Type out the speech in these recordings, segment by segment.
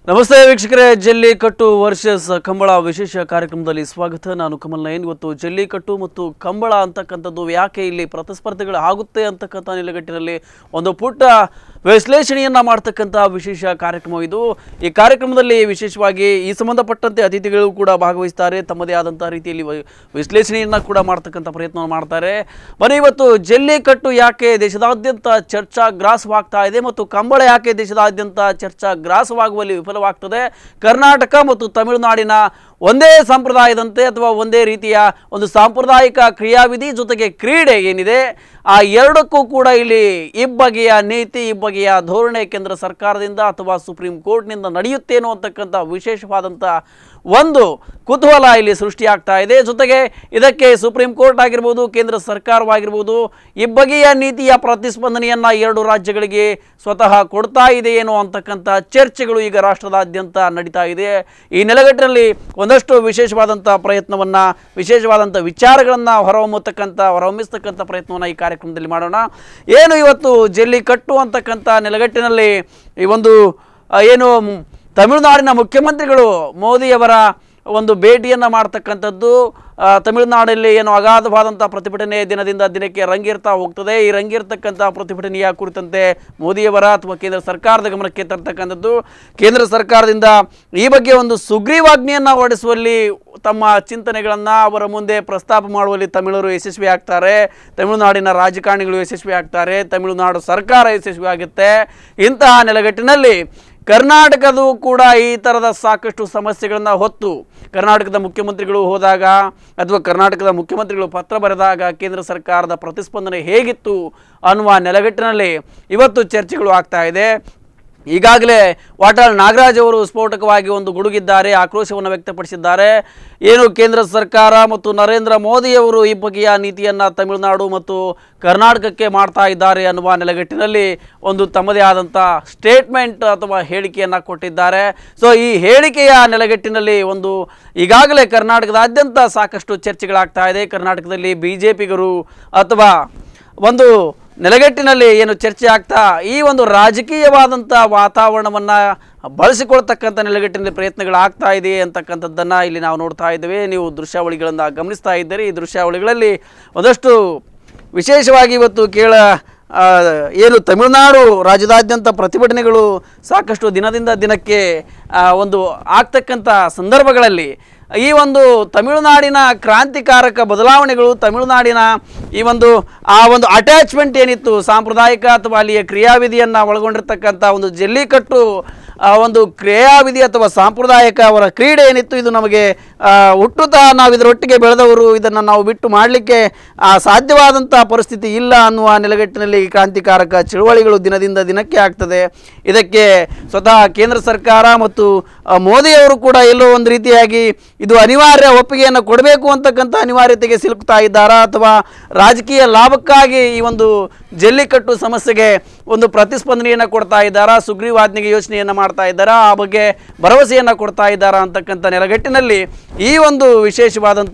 ನಮಸ್ತೆ ವೀಕ್ಷಕರೇ ಜಲ್ಲಿಕಟ್ಟು ವರ್ಸಸ್ ಕಂಬಳ ವಿಶೇಷ ಕಾರ್ಯಕ್ರಮದಲ್ಲಿ ಸ್ವಾಗತ ನಾನು ಕಮಲ್ ನಯನ್ ಇವತ್ತು ಜಲ್ಲಿಕಟ್ಟು ಮತ್ತು ಕಂಬಳ ಅಂತಕ್ಕಂಥದ್ದು ಯಾಕೆ ಇಲ್ಲಿ ಪ್ರತಿಸ್ಪರ್ಧೆಗಳು ಆಗುತ್ತೆ ಅಂತಕ್ಕಂಥ ನೆಲೆಗಟ್ಟಿನಲ್ಲಿ ಒಂದು ಪುಟ್ಟ ವಿಶ್ಲೇಷಣೆಯನ್ನ ಮಾಡ್ತಕ್ಕಂಥ ವಿಶೇಷ ಕಾರ್ಯಕ್ರಮ ಇದು ಈ ಕಾರ್ಯಕ್ರಮದಲ್ಲಿ ವಿಶೇಷವಾಗಿ ಈ ಸಂಬಂಧಪಟ್ಟಂತೆ ಅತಿಥಿಗಳು ಕೂಡ ಭಾಗವಹಿಸ್ತಾರೆ ತಮ್ಮದೇ ಆದಂಥ ರೀತಿಯಲ್ಲಿ ವಿ- ವಿಶ್ಲೇಷಣೆಯನ್ನ ಕೂಡ ಮಾಡ್ತಕ್ಕಂಥ ಪ್ರಯತ್ನವನ್ನು ಮಾಡ್ತಾರೆ ಬನ್ನಿ ಇವತ್ತು ಜಲ್ಲಿಕಟ್ಟು ಯಾಕೆ ದೇಶದಾದ್ಯಂತ ಚರ್ಚಾ ಗ್ರಾಸವಾಗ್ತಾ ಇದೆ ಮತ್ತು ಕಂಬಳ ಯಾಕೆ ದೇಶದಾದ್ಯಂತ ಚರ್ಚಾ ಗ್ರಾಸವಾಗುವಲ್ಲಿ ವಿಫಲವಾಗ್ತದೆ ಕರ್ನಾಟಕ ಮತ್ತು ತಮಿಳುನಾಡಿನ ಒಂದೇ ಸಂಪ್ರದಾಯದಂತೆ ಅಥವಾ ಒಂದೇ ರೀತಿಯ ಒಂದು ಸಾಂಪ್ರದಾಯಿಕ ಕ್ರಿಯಾವಿಧಿ ಜೊತೆಗೆ ಕ್ರೀಡೆ ಏನಿದೆ ಆ ಎರಡಕ್ಕೂ ಕೂಡ ಇಲ್ಲಿ ಇಬ್ಬಗೆಯ ನೀತಿ ಇಬ್ಬಗೆಯ ಧೋರಣೆ ಕೇಂದ್ರ ಸರ್ಕಾರದಿಂದ ಅಥವಾ ಸುಪ್ರೀಂ ಕೋರ್ಟ್ನಿಂದ ನಡೆಯುತ್ತೇನೋ ಅಂತಕ್ಕಂಥ ವಿಶೇಷವಾದಂಥ ಒಂದು ಕುತೂಹಲ ಇಲ್ಲಿ ಸೃಷ್ಟಿಯಾಗ್ತಾ ಇದೆ ಜೊತೆಗೆ ಇದಕ್ಕೆ ಸುಪ್ರೀಂ ಕೋರ್ಟ್ ಆಗಿರ್ಬೋದು ಕೇಂದ್ರ ಸರ್ಕಾರವಾಗಿರ್ಬೋದು ಇಬ್ಬಗೆಯ ನೀತಿಯ ಪ್ರತಿಸ್ಪಂದನೆಯನ್ನ ಎರಡು ರಾಜ್ಯಗಳಿಗೆ ಸ್ವತಃ ಕೊಡ್ತಾ ಇದೆಯೇನೋ ಅಂತಕ್ಕಂಥ ಚರ್ಚೆಗಳು ಈಗ ರಾಷ್ಟ್ರದಾದ್ಯಂತ ನಡೀತಾ ಇದೆ ಈ ನೆಲೆಗಟ್ಟಿನಲ್ಲಿ ಒಂದಷ್ಟು ವಿಶೇಷವಾದಂಥ ಪ್ರಯತ್ನವನ್ನ ವಿಶೇಷವಾದಂಥ ವಿಚಾರಗಳನ್ನು ಹೊರಹೊಮ್ಮತಕ್ಕಂಥ ಹೊರಹೊಮ್ಮಿಸ್ತಕ್ಕಂಥ ಪ್ರಯತ್ನವನ್ನು ಈ ಕಾರ್ಯಕ್ರಮದಲ್ಲಿ ಮಾಡೋಣ ಏನು ಇವತ್ತು ಜಲ್ಲಿ ಕಟ್ಟು ಅಂತಕ್ಕಂಥ ನೆಲೆಗಟ್ಟಿನಲ್ಲಿ ಈ ಒಂದು ಆ, ಏನು ಮ್, ತಮಿಳುನಾಡಿನ ಮುಖ್ಯಮಂತ್ರಿಗಳು ಮೋದಿಯವರ ಒಂದು ಭೇಟಿಯನ್ನು ಮಾಡ್ತಕ್ಕಂಥದ್ದು ಆ, ತಮಿಳುನಾಡಲ್ಲಿ ಏನು ಅಗಾಧವಾದಂಥ ಪ್ರತಿಭಟನೆ ದಿನದಿಂದ ದಿನಕ್ಕೆ ರಂಗೇರ್ತಾ ಹೋಗ್ತದೆ ಈ ರಂಗೇರ್ತಕ್ಕಂಥ ಪ್ರತಿಭಟನೆಯ ಕುರಿತಂತೆ ಮೋದಿಯವರ ಅಥವಾ ಕೇಂದ್ರ ಸರ್ಕಾರದ ಗಮನಕ್ಕೆ ತರ್ತಕ್ಕಂಥದ್ದು ಕೇಂದ್ರ ಸರ್ಕಾರದಿಂದ ಈ ಬಗ್ಗೆ ಒಂದು ಸುಗ್ರೀವಾಜ್ಞೆಯನ್ನು ಹೊರಡಿಸುವಲ್ಲಿ ತಮ್ಮ ಚಿಂತನೆಗಳನ್ನು ಅವರ ಮುಂದೆ ಪ್ರಸ್ತಾಪ ಮಾಡುವಲ್ಲಿ ತಮಿಳರು ಯಶಸ್ವಿ ಆಗ್ತಾರೆ ತಮಿಳುನಾಡಿನ ರಾಜಕಾರಣಿಗಳು ಯಶಸ್ವಿ ಆಗ್ತಾರೆ ತಮಿಳುನಾಡು ಸರ್ಕಾರ ಯಶಸ್ವಿ ಆಗುತ್ತೆ ಇಂತಹ ನೆಲೆಗಟ್ಟಿನಲ್ಲಿ ಕರ್ನಾಟಕದ ಕೂಡ ಈ ಥರದ ಸಾಕಷ್ಟು ಸಮಸ್ಯೆಗಳನ್ನು ಹೊತ್ತು ಕರ್ನಾಟಕದ ಮುಖ್ಯಮಂತ್ರಿಗಳು ಹೋದಾಗ ಅಥವಾ ಕರ್ನಾಟಕದ ಮುಖ್ಯಮಂತ್ರಿಗಳು ಪತ್ರ ಬರೆದಾಗ ಕೇಂದ್ರ ಸರ್ಕಾರದ ಪ್ರತಿಸ್ಪಂದನೆ ಹೇಗಿತ್ತು ಅನ್ನುವ ನೆಲೆಗಟ್ಟಿನಲ್ಲಿ ಇವತ್ತು ಚರ್ಚೆಗಳು ಆಗ್ತಾ ಇದೆ ಈಗಾಗಲೇ ವಾಟಾಳ್ ನಾಗರಾಜ್ ಅವರು ಸ್ಫೋಟಕವಾಗಿ ಒಂದು ಗುಡುಗಿದ್ದಾರೆ ಆಕ್ರೋಶವನ್ನು ವ್ಯಕ್ತಪಡಿಸಿದ್ದಾರೆ ಏನು ಕೇಂದ್ರ ಸರ್ಕಾರ ಮತ್ತು ನರೇಂದ್ರ ಮೋದಿಯವರು ಈ ಬಗೆಯ ನೀತಿಯನ್ನು ತಮಿಳುನಾಡು ಮತ್ತು ಕರ್ನಾಟಕಕ್ಕೆ ಮಾಡ್ತಾ ಇದ್ದಾರೆ ಅನ್ನುವ ನೆಲೆಗಟ್ಟಿನಲ್ಲಿ ಒಂದು ತಮ್ಮದೇ ಆದಂಥ ಸ್ಟೇಟ್ಮೆಂಟ್ ಅಥವಾ ಹೇಳಿಕೆಯನ್ನು ಕೊಟ್ಟಿದ್ದಾರೆ ಸೊ ಈ ಹೇಳಿಕೆಯ ನೆಲೆಗಟ್ಟಿನಲ್ಲಿ ಒಂದು ಈಗಾಗಲೇ ಕರ್ನಾಟಕದಾದ್ಯಂತ ಸಾಕಷ್ಟು ಚರ್ಚೆಗಳಾಗ್ತಾ ಇದೆ ಕರ್ನಾಟಕದಲ್ಲಿ ಬಿ ಜೆ ಪಿಗರು ಅಥವಾ ಒಂದು ನೆಲೆಗಟ್ಟಿನಲ್ಲಿ ಏನು ಚರ್ಚೆ ಆಗ್ತಾ ಈ ಒಂದು ರಾಜಕೀಯವಾದಂಥ ವಾತಾವರಣವನ್ನು ಬಳಸಿಕೊಳ್ತಕ್ಕಂಥ ನೆಲೆಗಟ್ಟಿನಲ್ಲಿ ಪ್ರಯತ್ನಗಳಾಗ್ತಾ ಇದೆ ಅಂತಕ್ಕಂಥದ್ದನ್ನು ಇಲ್ಲಿ ನಾವು ನೋಡ್ತಾ ಇದ್ದೇವೆ ನೀವು ದೃಶ್ಯಾವಳಿಗಳನ್ನು ಗಮನಿಸ್ತಾ ಇದ್ದೀರಿ ಈ ದೃಶ್ಯಾವಳಿಗಳಲ್ಲಿ ಒಂದಷ್ಟು ವಿಶೇಷವಾಗಿ ಇವತ್ತು ಕೇಳ ಆ, ಏನು ತಮಿಳುನಾಡು ರಾಜ್ಯದಾದ್ಯಂತ ಪ್ರತಿಭಟನೆಗಳು ಸಾಕಷ್ಟು ದಿನದಿಂದ ದಿನಕ್ಕೆ ಆ, ಒಂದು ಆಗ್ತಕ್ಕಂಥ ಸಂದರ್ಭಗಳಲ್ಲಿ ಈ ಒಂದು ತಮಿಳುನಾಡಿನ ಕ್ರಾಂತಿಕಾರಕ ಬದಲಾವಣೆಗಳು ತಮಿಳುನಾಡಿನ ಈ ಒಂದು ಆ ಒಂದು ಅಟ್ಯಾಚ್ಮೆಂಟ್ ಏನಿತ್ತು ಸಾಂಪ್ರದಾಯಿಕ ಅಥವಾ ಅಲ್ಲಿಯ ಕ್ರಿಯಾವಿಧಿಯನ್ನು ಒಳಗೊಂಡಿರ್ತಕ್ಕಂಥ ಒಂದು ಜಲ್ಲಿಕಟ್ಟು ಆ ಒಂದು ಕ್ರಿಯಾವಿಧಿ ಅಥವಾ ಸಾಂಪ್ರದಾಯಿಕ ಅವರ ಕ್ರೀಡೆ ಏನಿತ್ತು ಇದು ನಮಗೆ ಆ, ಹುಟ್ಟುತ್ತಾ ನಾವು ಇದರೊಟ್ಟಿಗೆ ಬೆಳೆದವರು ಇದನ್ನು ನಾವು ಬಿಟ್ಟು ಮಾಡಲಿಕ್ಕೆ ಸಾಧ್ಯವಾದಂಥ ಪರಿಸ್ಥಿತಿ ಇಲ್ಲ ಅನ್ನುವ ನೆಲೆಗಟ್ಟಿನಲ್ಲಿ ಈ ಕ್ರಾಂತಿಕಾರಕ ಚಳುವಳಿಗಳು ದಿನದಿಂದ ದಿನಕ್ಕೆ ಆಗ್ತದೆ ಇದಕ್ಕೆ ಸ್ವತಃ ಕೇಂದ್ರ ಸರ್ಕಾರ ಮತ್ತು ಆ, ಮೋದಿಯವರು ಕೂಡ ಎಲ್ಲೋ ಒಂದು ರೀತಿಯಾಗಿ ಇದು ಅನಿವಾರ್ಯ ಒಪ್ಪಿಗೆಯನ್ನು ಕೊಡಬೇಕು ಅಂತಕ್ಕಂಥ ಅನಿವಾರ್ಯತೆಗೆ ಸಿಲುಕ್ತಾ ಇದ್ದಾರಾ ಅಥವಾ ರಾಜಕೀಯ ಲಾಭಕ್ಕಾಗಿ ಈ ಒಂದು ಜಲ್ಲಿಕಟ್ಟು ಸಮಸ್ಯೆಗೆ ಒಂದು ಪ್ರತಿಸ್ಪಂದನೆಯನ್ನು ಕೊಡ್ತಾ ಇದ್ದಾರಾ ಸುಗ್ರೀವಾಜ್ಞೆಗೆ ಯೋಚನೆಯನ್ನು ಮಾಡ್ತಾ ಇದ್ದಾರಾ ಆ ಬಗ್ಗೆ ಭರವಸೆಯನ್ನು ಕೊಡ್ತಾ ಇದ್ದಾರಾ ಅಂತಕ್ಕಂಥ ನೆಲಗಟ್ಟಿನಲ್ಲಿ ಈ ಒಂದು ವಿಶೇಷವಾದಂಥ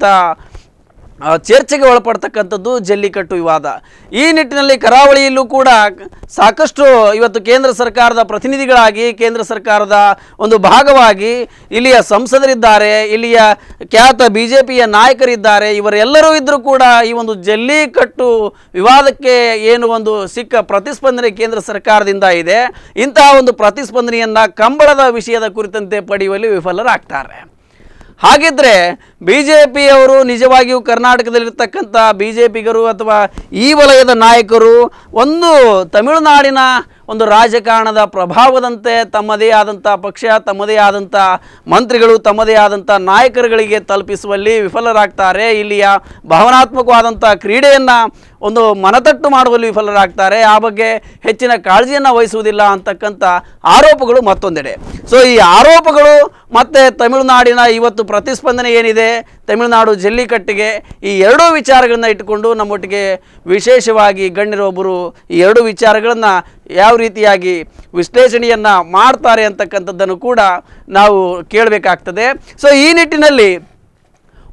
ಆ, ಚರ್ಚೆಗೆ ಒಳಪಡ್ತಕ್ಕಂಥದ್ದು ಜಲ್ಲಿಕಟ್ಟು ವಿವಾದ ಈ ನಿಟ್ಟಿನಲ್ಲಿ ಕರಾವಳಿಯಲ್ಲೂ ಕೂಡ ಸಾಕಷ್ಟು ಇವತ್ತು ಕೇಂದ್ರ ಸರ್ಕಾರದ ಪ್ರತಿನಿಧಿಗಳಾಗಿ ಕೇಂದ್ರ ಸರ್ಕಾರದ ಒಂದು ಭಾಗವಾಗಿ ಇಲ್ಲಿಯ ಸಂಸದರಿದ್ದಾರೆ ಇಲ್ಲಿಯ ಖ್ಯಾತ ಬಿ ಜೆ ಪಿಯ ನಾಯಕರಿದ್ದಾರೆ ಇವರೆಲ್ಲರೂ ಇದ್ದರೂ ಕೂಡ ಈ ಒಂದು ಜಲ್ಲಿಕಟ್ಟು ವಿವಾದಕ್ಕೆ ಏನು ಒಂದು ಸಿಕ್ಕ ಪ್ರತಿಸ್ಪಂದನೆ ಕೇಂದ್ರ ಸರ್ಕಾರದಿಂದ ಇದೆ ಇಂತಹ ಒಂದು ಪ್ರತಿಸ್ಪಂದನೆಯನ್ನು ಕಂಬಳದ ವಿಷಯದ ಕುರಿತಂತೆ ಪಡೆಯುವಲ್ಲಿ ವಿಫಲರಾಗ್ತಾರೆ ಹಾಗಿದ್ರೆ ಬಿ ಜೆ ಪಿಯವರು ನಿಜವಾಗಿಯೂ ಕರ್ನಾಟಕದಲ್ಲಿರ್ತಕ್ಕಂಥ ಬಿ ಜೆ ಪಿಗರು ಅಥವಾ ಈ ವಲಯದ ನಾಯಕರು ಒಂದು ತಮಿಳುನಾಡಿನ ಒಂದು ರಾಜಕಾರಣದ ಪ್ರಭಾವದಂತೆ ತಮ್ಮದೇ ಆದಂಥ ಪಕ್ಷ ತಮ್ಮದೇ ಆದಂಥ ಮಂತ್ರಿಗಳು ತಮ್ಮದೇ ಆದಂಥ ನಾಯಕರುಗಳಿಗೆ ತಲುಪಿಸುವಲ್ಲಿ ವಿಫಲರಾಗ್ತಾರೆ ಇಲ್ಲಿಯ ಭಾವನಾತ್ಮಕವಾದಂಥ ಕ್ರೀಡೆಯನ್ನು ಒಂದು ಮನತಟ್ಟು ಮಾಡುವಲ್ಲಿ ವಿಫಲರಾಗ್ತಾರೆ ಆ ಬಗ್ಗೆ ಹೆಚ್ಚಿನ ಕಾಳಜಿಯನ್ನು ವಹಿಸುವುದಿಲ್ಲ ಅಂತಕ್ಕಂಥ ಆರೋಪಗಳು ಮತ್ತೊಂದೆಡೆ ಸೊ ಈ ಆರೋಪಗಳು ಮತ್ತು ತಮಿಳುನಾಡಿನ ಇವತ್ತು ಪ್ರತಿಸ್ಪಂದನೆ ಏನಿದೆ ತಮಿಳುನಾಡು ಜಲ್ಲಿಕಟ್ಟಿಗೆ ಈ ಎರಡೂ ವಿಚಾರಗಳನ್ನ ಇಟ್ಟುಕೊಂಡು ನಮ್ಮೊಟ್ಟಿಗೆ ವಿಶೇಷವಾಗಿ ಗಣ್ಯರೊಬ್ಬರು ಈ ಎರಡು ವಿಚಾರಗಳನ್ನು ಯಾವ ರೀತಿಯಾಗಿ ವಿಶ್ಲೇಷಣೆಯನ್ನು ಮಾಡ್ತಾರೆ ಅಂತಕ್ಕಂಥದ್ದನ್ನು ಕೂಡ ನಾವು ಕೇಳಬೇಕಾಗ್ತದೆ ಸೊ ಈ ನಿಟ್ಟಿನಲ್ಲಿ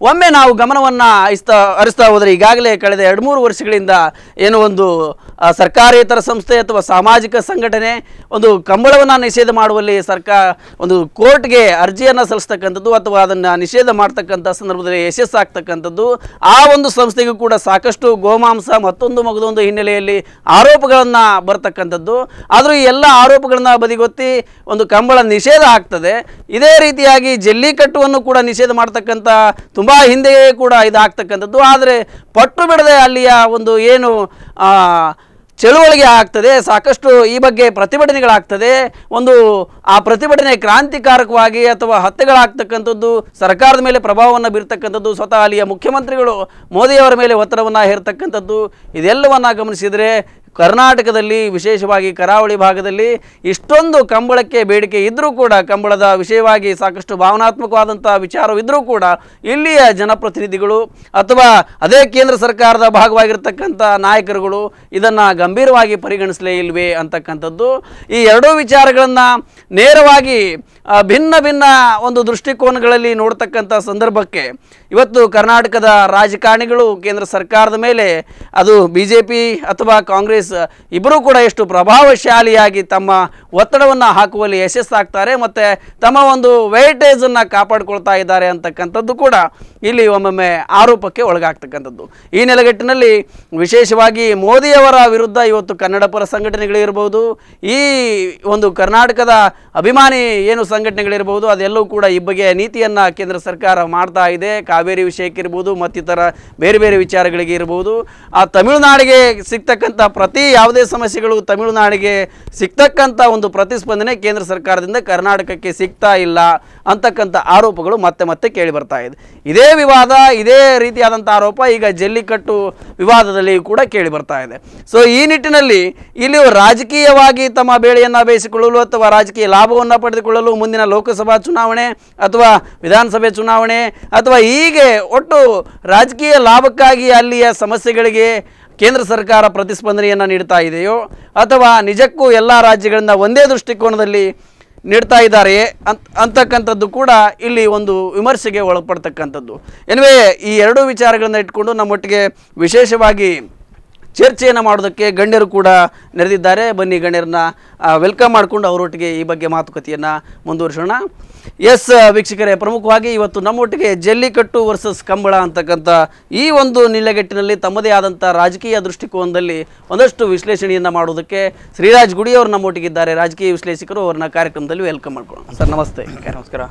ಒಮ್ಮೆ ನಾವು ಗಮನವನ್ನು ಹರಿಸ್ತಾ ಹರಿಸ್ತಾ ಹೋದರೆ ಈಗಾಗಲೇ ಕಳೆದ ಎರಡು ಮೂರು ವರ್ಷಗಳಿಂದ ಏನು ಒಂದು ಆ, ಸರ್ಕಾರೇತರ ಸಂಸ್ಥೆ ಅಥವಾ ಸಾಮಾಜಿಕ ಸಂಘಟನೆ ಒಂದು ಕಂಬಳವನ್ನು ನಿಷೇಧ ಮಾಡುವಲ್ಲಿ ಸರ್ಕಾರ ಒಂದು ಕೋರ್ಟ್ಗೆ ಅರ್ಜಿಯನ್ನು ಸಲ್ಲಿಸ್ತಕ್ಕಂಥದ್ದು ಅಥವಾ ಅದನ್ನು ನಿಷೇಧ ಮಾಡ್ತಕ್ಕಂಥ ಸಂದರ್ಭದಲ್ಲಿ ಯಶಸ್ಸಾಗ್ತಕ್ಕಂಥದ್ದು ಆ ಒಂದು ಸಂಸ್ಥೆಗೂ ಕೂಡ ಸಾಕಷ್ಟು ಗೋಮಾಂಸ ಮತ್ತೊಂದು ಮಗದೊಂದು ಹಿನ್ನೆಲೆಯಲ್ಲಿ ಆರೋಪಗಳನ್ನು ಬರ್ತಕ್ಕಂಥದ್ದು ಆದರೂ ಈ ಎಲ್ಲ ಆರೋಪಗಳನ್ನು ಬದಿಗೊತ್ತಿ ಒಂದು ಕಂಬಳ ನಿಷೇಧ ಆಗ್ತದೆ ಇದೇ ರೀತಿಯಾಗಿ ಜಲ್ಲಿಕಟ್ಟುವನ್ನು ಕೂಡ ನಿಷೇಧ ಮಾಡ್ತಕ್ಕಂಥ ತುಂಬ ಹಿಂದೆಯೇ ಕೂಡ ಇದಾಗ್ತಕ್ಕಂಥದ್ದು ಆದರೆ ಪಟ್ಟು ಬಿಡದೆ ಅಲ್ಲಿಯ ಒಂದು ಏನು ಆ, ಚಳುವಳಿಗೆ ಆಗ್ತದೆ ಸಾಕಷ್ಟು ಈ ಬಗ್ಗೆ ಪ್ರತಿಭಟನೆಗಳಾಗ್ತದೆ ಒಂದು ಆ ಪ್ರತಿಭಟನೆ ಕ್ರಾಂತಿಕಾರಕವಾಗಿ ಅಥವಾ ಹತ್ಯೆಗಳಾಗ್ತಕ್ಕಂಥದ್ದು ಸರ್ಕಾರದ ಮೇಲೆ ಪ್ರಭಾವವನ್ನು ಬೀರ್ತಕ್ಕಂಥದ್ದು ಸ್ವತಃ ಅಲ್ಲಿಯ ಮುಖ್ಯಮಂತ್ರಿಗಳು ಮೋದಿಯವರ ಮೇಲೆ ಒತ್ತಡವನ್ನು ಹೇರ್ತಕ್ಕಂಥದ್ದು ಇದೆಲ್ಲವನ್ನು ಗಮನಿಸಿದರೆ ಕರ್ನಾಟಕದಲ್ಲಿ ವಿಶೇಷವಾಗಿ ಕರಾವಳಿ ಭಾಗದಲ್ಲಿ ಇಷ್ಟೊಂದು ಕಂಬಳಕ್ಕೆ ಬೇಡಿಕೆ ಇದ್ದರೂ ಕೂಡ ಕಂಬಳದ ವಿಷಯವಾಗಿ ಸಾಕಷ್ಟು ಭಾವನಾತ್ಮಕವಾದಂಥ ವಿಚಾರವಿದ್ದರೂ ಕೂಡ ಇಲ್ಲಿಯ ಜನಪ್ರತಿನಿಧಿಗಳು ಅಥವಾ ಅದೇ ಕೇಂದ್ರ ಸರ್ಕಾರದ ಭಾಗವಾಗಿರ್ತಕ್ಕಂಥ ನಾಯಕರುಗಳು ಇದನ್ನು ಗಂಭೀರವಾಗಿ ಪರಿಗಣಿಸಲೇ ಇಲ್ವೇ ಅಂತಕ್ಕಂಥದ್ದು ಈ ಎರಡೂ ವಿಚಾರಗಳನ್ನು ನೇರವಾಗಿ ಆ, ಭಿನ್ನ ಭಿನ್ನ ಒಂದು ದೃಷ್ಟಿಕೋನಗಳಲ್ಲಿ ನೋಡ್ತಕ್ಕಂಥ ಸಂದರ್ಭಕ್ಕೆ ಇವತ್ತು ಕರ್ನಾಟಕದ ರಾಜಕಾರಣಿಗಳು ಕೇಂದ್ರ ಸರ್ಕಾರದ ಮೇಲೆ ಅದು ಬಿ ಜೆ ಪಿ ಅಥವಾ ಕಾಂಗ್ರೆಸ್ ಇಬ್ಬರೂ ಕೂಡ ಎಷ್ಟು ಪ್ರಭಾವಶಾಲಿಯಾಗಿ ತಮ್ಮ ಒತ್ತಡವನ್ನು ಹಾಕುವಲ್ಲಿ ಯಶಸ್ಸಾಗ್ತಾರೆ ಮತ್ತು ತಮ್ಮ ಒಂದು ವೆಯ್ಟೇಜನ್ನು ಕಾಪಾಡಿಕೊಳ್ತಾ ಇದ್ದಾರೆ ಅಂತಕ್ಕಂಥದ್ದು ಕೂಡ ಇಲ್ಲಿ ಒಮ್ಮೊಮ್ಮೆ ಆರೋಪಕ್ಕೆ ಒಳಗಾಗ್ತಕ್ಕಂಥದ್ದು ಈ ನೆಲೆಗಟ್ಟಿನಲ್ಲಿ ವಿಶೇಷವಾಗಿ ಮೋದಿಯವರ ವಿರುದ್ಧ ಇವತ್ತು ಕನ್ನಡ ಪರ ಸಂಘಟನೆಗಳಿರ್ಬೋದು ಈ ಒಂದು ಕರ್ನಾಟಕದ ಅಭಿಮಾನಿ ಏನು ಸಂಘಟನೆಗಳಿರ್ಬೋದು ಅದೆಲ್ಲವೂ ಕೂಡ ಈ ಬಗೆಯ ನೀತಿಯನ್ನು ಕೇಂದ್ರ ಸರ್ಕಾರ ಮಾಡ್ತಾ ಇದೆ ಕಾವೇರಿ ವಿಷಯಕ್ಕಿರ್ಬೋದು ಮತ್ತಿತರ ಬೇರೆ ಬೇರೆ ವಿಚಾರಗಳಿಗೆ ಇರ್ಬೋದು ಆ ತಮಿಳುನಾಡಿಗೆ ಸಿಗ್ತಕ್ಕಂಥ ಪ್ರತಿ ಯಾವುದೇ ಸಮಸ್ಯೆಗಳು ತಮಿಳುನಾಡಿಗೆ ಸಿಗ್ತಕ್ಕಂಥ ಒಂದು ಪ್ರತಿಸ್ಪಂದನೆ ಕೇಂದ್ರ ಸರ್ಕಾರದಿಂದ ಕರ್ನಾಟಕಕ್ಕೆ ಸಿಗ್ತಾ ಇಲ್ಲ ಅಂತಕ್ಕಂಥ ಆರೋಪಗಳು ಮತ್ತೆ ಮತ್ತೆ ಕೇಳಿ ಬರ್ತಾ ಇದೆ ಇದೇ ವಿವಾದ ಇದೇ ರೀತಿಯಾದಂಥ ಆರೋಪ ಈಗ ಜಲ್ಲಿಕಟ್ಟು ವಿವಾದದಲ್ಲಿ ಕೂಡ ಕೇಳಿ ಬರ್ತಾ ಇದೆ ಸೊ ಈ ನಿಟ್ಟಿನಲ್ಲಿ ಇಲ್ಲಿ ರಾಜಕೀಯವಾಗಿ ತಮ್ಮ ಬೇಳೆಯನ್ನು ಬೇಯಿಸಿಕೊಳ್ಳಲು ಅಥವಾ ರಾಜಕೀಯ ಲಾಭವನ್ನು ಪಡೆದುಕೊಳ್ಳಲು ಮುಂದಿನ ಲೋಕಸಭಾ ಚುನಾವಣೆ ಅಥವಾ ವಿಧಾನಸಭೆ ಚುನಾವಣೆ ಅಥವಾ ಹೀಗೆ ಒಟ್ಟು ರಾಜಕೀಯ ಲಾಭಕ್ಕಾಗಿ ಅಲ್ಲಿಯ ಸಮಸ್ಯೆಗಳಿಗೆ ಕೇಂದ್ರ ಸರ್ಕಾರ ಪ್ರತಿಸ್ಪಂದನೆಯನ್ನು ನೀಡ್ತಾ ಇದೆಯೋ ಅಥವಾ ನಿಜಕ್ಕೂ ಎಲ್ಲ ರಾಜ್ಯಗಳಿಂದ ಒಂದೇ ದೃಷ್ಟಿಕೋನದಲ್ಲಿ ನೀಡ್ತಾ ಇದ್ದಾರೆ ಅಂತ ಅಂತಕ್ಕಂಥದ್ದು ಕೂಡ ಇಲ್ಲಿ ಒಂದು ವಿಮರ್ಶೆಗೆ ಒಳಪಡ್ತಕ್ಕಂಥದ್ದು ಎನಿವೆ ಈ ಎರಡೂ ವಿಚಾರಗಳನ್ನು ಇಟ್ಕೊಂಡು ನಮ್ಮೊಟ್ಟಿಗೆ ವಿಶೇಷವಾಗಿ ಚರ್ಚೆಯನ್ನು ಮಾಡೋದಕ್ಕೆ ಗಣ್ಯರು ಕೂಡ ನೆರೆದಿದ್ದಾರೆ ಬನ್ನಿ ಗಣ್ಯರನ್ನ ವೆಲ್ಕಮ್ ಮಾಡಿಕೊಂಡು ಅವರೊಟ್ಟಿಗೆ ಈ ಬಗ್ಗೆ ಮಾತುಕತೆಯನ್ನು ಮುಂದುವರಿಸೋಣ ಎಸ್ ವೀಕ್ಷಕರೇ ಪ್ರಮುಖವಾಗಿ ಇವತ್ತು ನಮ್ಮೊಟ್ಟಿಗೆ ಜಲ್ಲಿಕಟ್ಟು ವರ್ಸಸ್ ಕಂಬಳ ಅಂತಕ್ಕಂಥ ಈ ಒಂದು ನಿಲೆಗಟ್ಟಿನಲ್ಲಿ ತಮ್ಮದೇ ಆದಂಥ ರಾಜಕೀಯ ದೃಷ್ಟಿಕೋನದಲ್ಲಿ ಒಂದಷ್ಟು ವಿಶ್ಲೇಷಣೆಯನ್ನು ಮಾಡೋದಕ್ಕೆ ಶ್ರೀರಾಜ್ ಗುಡಿ ಅವರು ನಮ್ಮೊಟ್ಟಿಗಿದ್ದಾರೆ ರಾಜಕೀಯ ವಿಶ್ಲೇಷಕರು ಅವ್ರನ್ನ ಕಾರ್ಯಕ್ರಮದಲ್ಲಿ ವೆಲ್ಕಮ್ ಮಾಡ್ಕೊಳ್ಳೋಣ ಸರ್ ನಮಸ್ತೆ ನಮಸ್ಕಾರ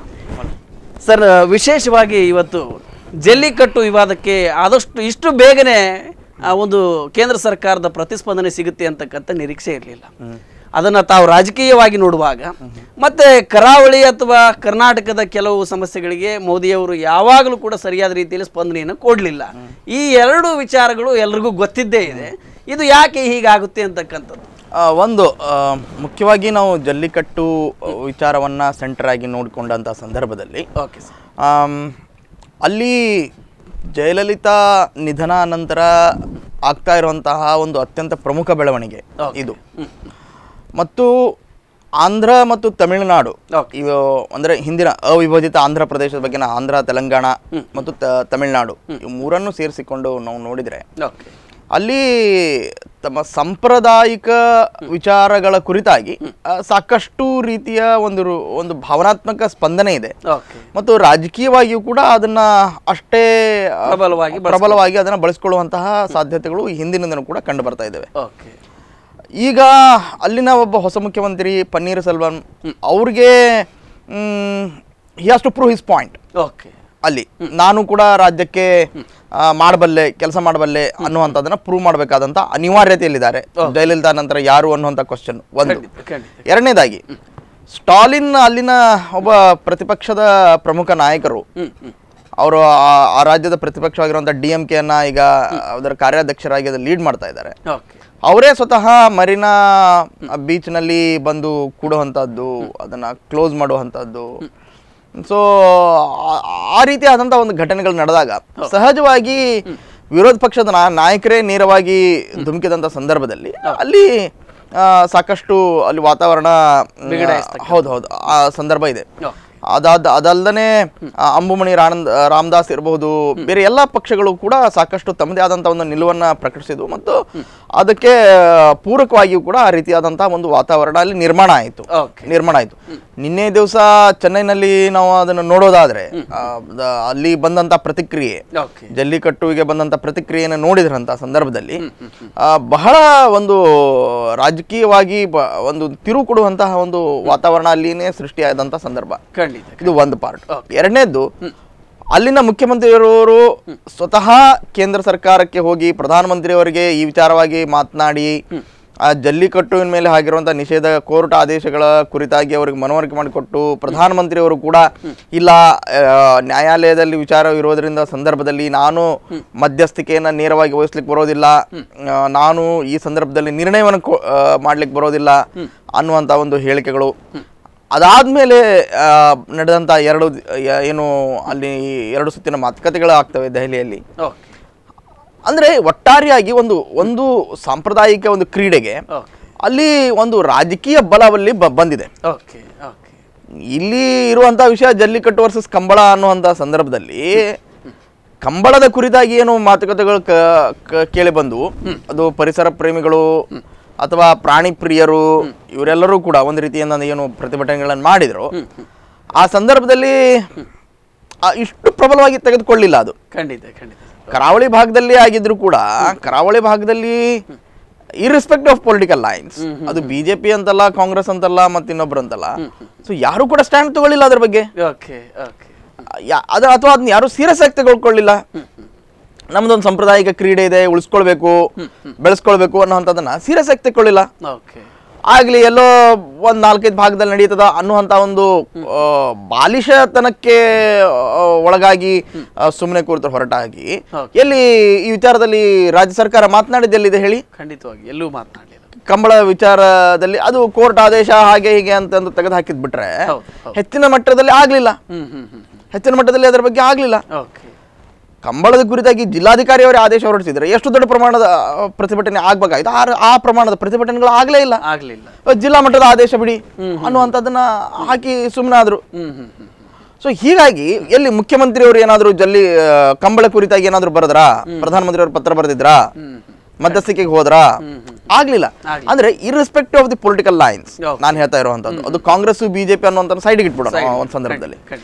ಸರ್ ವಿಶೇಷವಾಗಿ ಇವತ್ತು ಜಲ್ಲಿಕಟ್ಟು ವಿವಾದಕ್ಕೆ ಆದಷ್ಟು ಇಷ್ಟು ಬೇಗನೆ ಆ, ಒಂದು ಕೇಂದ್ರ ಸರ್ಕಾರದ ಪ್ರತಿಸ್ಪಂದನೆ ಸಿಗುತ್ತೆ ಅಂತಕ್ಕಂಥ ನಿರೀಕ್ಷೆ ಇರಲಿಲ್ಲ ಅದನ್ನು ತಾವು ರಾಜಕೀಯವಾಗಿ ನೋಡುವಾಗ ಮತ್ತೆ ಕರಾವಳಿ ಅಥವಾ ಕರ್ನಾಟಕದ ಕೆಲವು ಸಮಸ್ಯೆಗಳಿಗೆ ಮೋದಿಯವರು ಯಾವಾಗಲೂ ಕೂಡ ಸರಿಯಾದ ರೀತಿಯಲ್ಲಿ ಸ್ಪಂದನೆಯನ್ನು ಕೊಡಲಿಲ್ಲ ಈ ಎರಡು ವಿಚಾರಗಳು ಎಲ್ರಿಗೂ ಗೊತ್ತಿದ್ದೇ ಇದೆ ಇದು ಯಾಕೆ ಹೀಗಾಗುತ್ತೆ ಅಂತಕ್ಕಂಥದ್ದು ಆ, ಒಂದು ಆ, ಮುಖ್ಯವಾಗಿ ನಾವು ಜಲ್ಲಿಕಟ್ಟು ವಿಚಾರವನ್ನು ಸೆಂಟರ್ ಆಗಿ ನೋಡಿಕೊಂಡಂಥ ಸಂದರ್ಭದಲ್ಲಿ ಓಕೆ ಸರ್ ಆಮ್, ಅಲ್ಲಿ ಜಯಲಲಿತಾ ನಿಧನ ನಂತರ ಆಗ್ತಾ ಇರುವಂತಹ ಒಂದು ಅತ್ಯಂತ ಪ್ರಮುಖ ಬೆಳವಣಿಗೆ Okay. ಇದು ಮತ್ತು ಆಂಧ್ರ ಮತ್ತು ತಮಿಳುನಾಡು Okay. ಇವು ಅಂದರೆ ಹಿಂದಿನ ಅವಿಭಜಿತ ಆಂಧ್ರ ಪ್ರದೇಶದ ಬಗ್ಗೆ ನಾ- ಆಂಧ್ರ ತೆಲಂಗಾಣ ಮತ್ತು ತ- ತಮಿಳುನಾಡು ಇವು ಮೂರನ್ನು ಸೇರಿಸಿಕೊಂಡು ನಾವು ನೋಡಿದರೆ ಓಕೆ ಅಲ್ಲಿ ತಮ್ಮ ಸಾಂಪ್ರದಾಯಿಕ ವಿಚಾರಗಳ ಕುರಿತಾಗಿ ಆ, ಸಾಕಷ್ಟು ರೀತಿಯ ಒಂದು ರು- ಒಂದು ಭಾವನಾತ್ಮಕ ಸ್ಪಂದನೆ ಇದೆ ಓಕೆ ಮತ್ತು ರಾಜಕೀಯವಾಗಿಯೂ ಕೂಡ ಅದನ್ನ ಅಷ್ಟೇ ಆ, ಪ್ರಬಲವಾಗಿ ಪ್ರಬಲವಾಗಿ ಅದನ್ನ ಬಳಸ್ಕೊಳ್ಳುವಂತಹ ಸಾಧ್ಯತೆಗಳು ಈ ಹಿಂದಿನಿಂದನೂ ಕೂಡ ಕಂಡು ಬರ್ತಾ ಇದ್ದಾವೆ ಓಕೆ ಈಗ ಅಲ್ಲಿನ ಒಬ್ಬ ಹೊಸ ಮುಖ್ಯಮಂತ್ರಿ ಪನ್ನೀರ್ ಸೆಲ್ವಂ ಅವ್ರಿಗೆ he has to prove his point okay ಅಲ್ಲಿ ನಾನು ಕೂಡ ರಾಜ್ಯಕ್ಕೆ ಆ, ಮಾಡಬಲ್ಲೆ ಕೆಲಸ ಮಾಡಬಲ್ಲೆ ಅನ್ನುವಂಥದ್ದನ್ನ ಪ್ರೂವ್ ಮಾಡಬೇಕಾದಂತ ಅನಿವಾರ್ಯತೆಯಲ್ಲಿದ್ದಾರೆ ಜಯಲಲಿತಾ ನಂತರ ಯಾರು ಅನ್ನುವಂಥ ಕ್ವಶನ್ ಒಂದು ಖಂಡಿತ ಖಂಡಿತ ಎರಡನೇದಾಗಿ ಸ್ಟಾಲಿನ್ ಅಲ್ಲಿನ ಒಬ್ಬ ಪ್ರತಿಪಕ್ಷದ ಪ್ರಮುಖ ನಾಯಕರು ಹ್ಮ್ ಹ್ಮ್ ಅವರು ಆ- ಆ ರಾಜ್ಯದ ಪ್ರತಿಪಕ್ಷವಾಗಿರುವಂಥ ಡಿ ಎಂ ಕೆಯನ್ನ ಈಗ ಅದರ ಕಾರ್ಯಾಧ್ಯಕ್ಷರಾಗಿ ಅದು ಲೀಡ್ ಮಾಡ್ತಾ ಇದ್ದಾರೆ ಓಕೆ ಅವರೇ ಸ್ವತಃ ಮರೀನಾ ಬೀಚ್ನಲ್ಲಿ ಬಂದು ಕೂಡುವಂಥದ್ದು ಅದನ್ನ ಕ್ಲೋಸ್ ಮಾಡುವಂಥದ್ದು ಸೊ ಆ ರೀತಿ ಆದಂಥ ಒಂದು ಘಟನೆಗಳು ನಡೆದಾಗ ಸಹಜವಾಗಿ ವಿರೋಧ ಪಕ್ಷದ ನಾ- ನಾಯಕರೇ ನೇರವಾಗಿ ಧುಮುಕಿದಂಥ ಸಂದರ್ಭದಲ್ಲಿ ಅಲ್ಲಿ ಆ, ಸಾಕಷ್ಟು ಅಲ್ಲಿ ವಾತಾವರಣ ಹೌದು ಹೌದು ಆ ಸಂದರ್ಭ ಇದೆ ಅದಾದ ಅದಲ್ಲದೆ ಅಂಬುಮಣಿ ರಾನಂದ್ ರಾಮದಾಸ್ ಇರಬಹುದು ಬೇರೆ ಎಲ್ಲ ಪಕ್ಷಗಳು ಕೂಡ ಸಾಕಷ್ಟು ತಮ್ಮದೇ ಆದಂಥ ಒಂದು ನಿಲುವನ್ನ ಪ್ರಕಟಿಸಿದ್ವು ಮತ್ತು ಅದಕ್ಕೆ ಪೂರಕವಾಗಿಯೂ ಕೂಡ ಆ ರೀತಿಯಾದಂತಹ ಒಂದು ವಾತಾವರಣ ಅಲ್ಲಿ ನಿರ್ಮಾಣ ಆಯಿತು ಓಕೆ ನಿರ್ಮಾಣ ಆಯಿತು ನಿನ್ನೆ ದಿವಸ ಚೆನ್ನೈನಲ್ಲಿ ನಾವು ಅದನ್ನು ನೋಡೋದಾದ್ರೆ ಆ, ದ- ಅಲ್ಲಿ ಬಂದಂತ ಪ್ರತಿಕ್ರಿಯೆ ಓಕೆ ಜಲ್ಲಿಕಟ್ಟುವಿಗೆ ಬಂದಂತ ಪ್ರತಿಕ್ರಿಯೆಯನ್ನು ನೋಡಿದ್ರಂತ ಸಂದರ್ಭದಲ್ಲಿ ಆ, ಬಹಳ ಒಂದು ರಾಜಕೀಯವಾಗಿ ಬ- ಒಂದು ತಿರು ಕೊಡುವಂತಹ ಒಂದು ವಾತಾವರಣ ಅಲ್ಲಿನೇ ಸೃಷ್ಟಿಯಾದಂತ ಸಂದರ್ಭ ಖಂಡಿತ ಇದು ಒಂದು ಪಾರ್ಟ್ ಎರಡನೇದ್ದು ಅಲ್ಲಿನ ಮುಖ್ಯಮಂತ್ರಿಯವರು ಸ್ವತಃ ಕೇಂದ್ರ ಸರ್ಕಾರಕ್ಕೆ ಹೋಗಿ ಪ್ರಧಾನಮಂತ್ರಿಯವರಿಗೆ ಈ ವಿಚಾರವಾಗಿ ಮಾತನಾಡಿ ಆ ಜಲ್ಲಿಕಟ್ಟುವಿನ ಮೇಲೆ ಆಗಿರುವಂತಹ ನಿಷೇಧ ಕೋರ್ಟ್ ಆದೇಶಗಳ ಕುರಿತಾಗಿ ಅವರಿಗೆ ಮನವರಿಕೆ ಮಾಡಿಕೊಟ್ಟು ಪ್ರಧಾನಮಂತ್ರಿಯವರು ಕೂಡ ಇಲ್ಲ ಆ, ನ್ಯಾಯಾಲಯದಲ್ಲಿ ವಿಚಾರ ಇರೋದ್ರಿಂದ ಸಂದರ್ಭದಲ್ಲಿ ನಾನು ಮಧ್ಯಸ್ಥಿಕೆಯನ್ನ ನೇರವಾಗಿ ವಹಿಸ್ಲಿಕ್ಕೆ ಬರೋದಿಲ್ಲ ಆ, ನಾನು ಈ ಸಂದರ್ಭದಲ್ಲಿ ನಿರ್ಣಯವನ್ನು ಕೊ- ಆ, ಮಾಡ್ಲಿಕ್ಕೆ ಬರೋದಿಲ್ಲ ಅನ್ನುವಂಥ ಒಂದು ಹೇಳಿಕೆಗಳು ಅದಾದ್ಮೇಲೆ ಆ, ನಡೆದಂತ ಎರಡು ದಿ- ಯ- ಏನು ಅಲ್ಲಿ ಎರಡು ಸುತ್ತಿನ ಮಾತುಕತೆಗಳು ಆಗ್ತವೆ ದೆಹಲಿಯಲ್ಲಿ ಓಕೆ ಅಂದ್ರೆ ಒಟ್ಟಾರೆಯಾಗಿ ಒಂದು ಒಂದು ಸಾಂಪ್ರದಾಯಿಕ ಒಂದು ಕ್ರೀಡೆಗೆ ಓಕೆ ಅಲ್ಲಿ ಒಂದು ರಾಜಕೀಯ ಬಲವಲ್ಲಿ ಬ- ಬಂದಿದೆ ಓಕೆ ಓಕೆ ಇಲ್ಲಿ ಇರುವಂತಹ ವಿಷಯ ಜಲ್ಲಿಕಟ್ಟು ವರ್ಸಸ್ ಕಂಬಳ ಅನ್ನುವಂಥ ಸಂದರ್ಭದಲ್ಲಿ ಕಂಬಳದ ಕುರಿತಾಗಿ ಏನು ಮಾತುಕತೆಗಳು ಕ- ಕ- ಕೇಳಿ ಬಂದು ಅದು ಪರಿಸರ ಪ್ರೇಮಿಗಳು ಅಥವಾ ಪ್ರಾಣಿ ಪ್ರಿಯರು ಇವರೆಲ್ಲರೂ ಕೂಡ ಒಂದು ರೀತಿಯಿಂದ ಏನು ಪ್ರತಿಭಟನೆಗಳನ್ನು ಮಾಡಿದ್ರು ಆ ಸಂದರ್ಭದಲ್ಲಿ ಆ ಇಷ್ಟು ಪ್ರಬಲವಾಗಿ ತೆಗೆದುಕೊಳ್ಳಿಲ್ಲ ಅದು ಖಂಡಿತ ಖಂಡಿತ ಕರಾವಳಿ ಭಾಗದಲ್ಲಿ ಆಗಿದ್ರು ಕೂಡ ಕರಾವಳಿ ಭಾಗದಲ್ಲಿ ಇರ್ರೆಸ್ಪೆಕ್ಟ್ ಆಫ್ ಪೊಲಿಟಿಕಲ್ ಲೈನ್ಸ್ ಅದು ಬಿಜೆಪಿ ಅಂತಲ್ಲ ಕಾಂಗ್ರೆಸ್ ಅಂತಲ್ಲ ಮತ್ತೆ ಇನ್ನೊಬ್ರು ಅಂತಲ್ಲ ಸೊ ಯಾರು ಕೂಡ ಸ್ಟ್ಯಾಂಡ್ ತಗೊಳ್ಳಿಲ್ಲ ಅದ್ರ ಬಗ್ಗೆ ಓಕೆ ಓಕೆ ಯಾ- ಅದ ಅಥವಾ ಅದನ್ನ ಯಾರು ಸೀರಿಯಸ್ ಆಗಿ ತಗೊಳ್ಕೊಳ್ಳಿಲ್ಲ ನಮ್ದೊಂದು ಸಾಂಪ್ರದಾಯಿಕ ಕ್ರೀಡೆ ಇದೆ ಉಳಿಸ್ಕೊಳ್ಬೇಕು ಬೆಳೆಸ್ಕೊಳ್ಬೇಕು ಅನ್ನೋಂಥದ್ದನ್ನ ಸೀರಿಯಸ್ ಆಗಿ ತಗೊಳ್ಳಿಲ್ಲ ಓಕೆ ಆಗ್ಲಿ ಎಲ್ಲೋ ಒಂದ್ ನಾಲ್ಕೈದು ಭಾಗದಲ್ಲಿ ನಡೀತದ ಅನ್ನುವಂತ ಒಂದು ಆ, ಬಾಲಿಶತನಕ್ಕೆ ಆ, ಒಳಗಾಗಿ ಸುಮ್ಮನೆ ಕೂರ್ತ ಹೊರಟಾಗಿ Okay. ಎಲ್ಲಿ ಈ ವಿಚಾರದಲ್ಲಿ ರಾಜ್ಯ ಸರ್ಕಾರ ಮಾತನಾಡಿದ್ದು ಎಲ್ಲಿದೆ ಹೇಳಿ ಖಂಡಿತವಾಗಿ ಎಲ್ಲೂ ಮಾತನಾಡಲಿಲ್ಲ ಕಂಬಳ ವಿಚಾರದಲ್ಲಿ ಅದು ಕೋರ್ಟ್ ಆದೇಶ ಹಾಗೆ ಹೀಗೆ ಅಂತಂದು ತೆಗೆದು ಹಾಕಿದ್ ಬಿಟ್ರೆ ಹೌದು, ಹೌದು. ಹೆಚ್ಚಿನ ಮಟ್ಟದಲ್ಲಿ ಆಗ್ಲಿಲ್ಲ ಹ್ಮ್ ಹ್ಮ್ ಹ್ಮ್ ಹೆಚ್ಚಿನ ಮಟ್ಟದಲ್ಲಿ ಅದರ ಬಗ್ಗೆ ಆಗ್ಲಿಲ್ಲ ಓಕೆ ಕಂಬಳದ ಕುರಿತಾಗಿ ಜಿಲ್ಲಾಧಿಕಾರಿ ಅವರೇ ಆದೇಶ ಹೊರಡಿಸಿದ್ರೆ ಎಷ್ಟು ದೊಡ್ಡ ಪ್ರಮಾಣದ ಆ, ಪ್ರತಿಭಟನೆ ಆಗ್ಬೇಕಾಯ್ತು ಆ ಆ ಪ್ರಮಾಣದ ಪ್ರತಿಭಟನೆಗಳು ಆಗ್ಲೇ ಇಲ್ಲ ಆಗ್ಲಿಲ್ಲ ಜಿಲ್ಲಾ ಮಟ್ಟದ ಆದೇಶ ಬಿಡಿ ಅನ್ನುವಂಥದ್ದನ್ನ ಹಾಕಿ ಸುಮ್ಮನಾದ್ರು ಹ್ಮ್ ಹ್ಮ್ ಹ್ಮ್ ಸೊ ಹೀಗಾಗಿ ಎಲ್ಲಿ ಮುಖ್ಯಮಂತ್ರಿಯವರು ಏನಾದ್ರು ಜಲ್ಲಿ ಆ, ಕಂಬಳ ಕುರಿತಾಗಿ ಏನಾದ್ರು ಬರೆದ್ರಾ ಪ್ರಧಾನಮಂತ್ರಿ ಅವರು ಪತ್ರ ಬರೆದಿದ್ರಾ ಮಧ್ಯಸ್ಥಿಕೆಗೆ ಹೋದ್ರಾ ಆಗ್ಲಿಲ್ಲ ಅಂದ್ರೆ irrespective of the political lines Okay. ನಾನು ಹೇಳ್ತಾ ಇರುವಂತದ್ದು ಅದು ಕಾಂಗ್ರೆಸ್ ಬಿಜೆಪಿ ಅನ್ನುವಂಥ ಸೈಡ್ಗೆ ಇಟ್ಬಿಡೋಣ ಆ ಒಂದು ಸಂದರ್ಭದಲ್ಲಿ ಖಂಡಿತ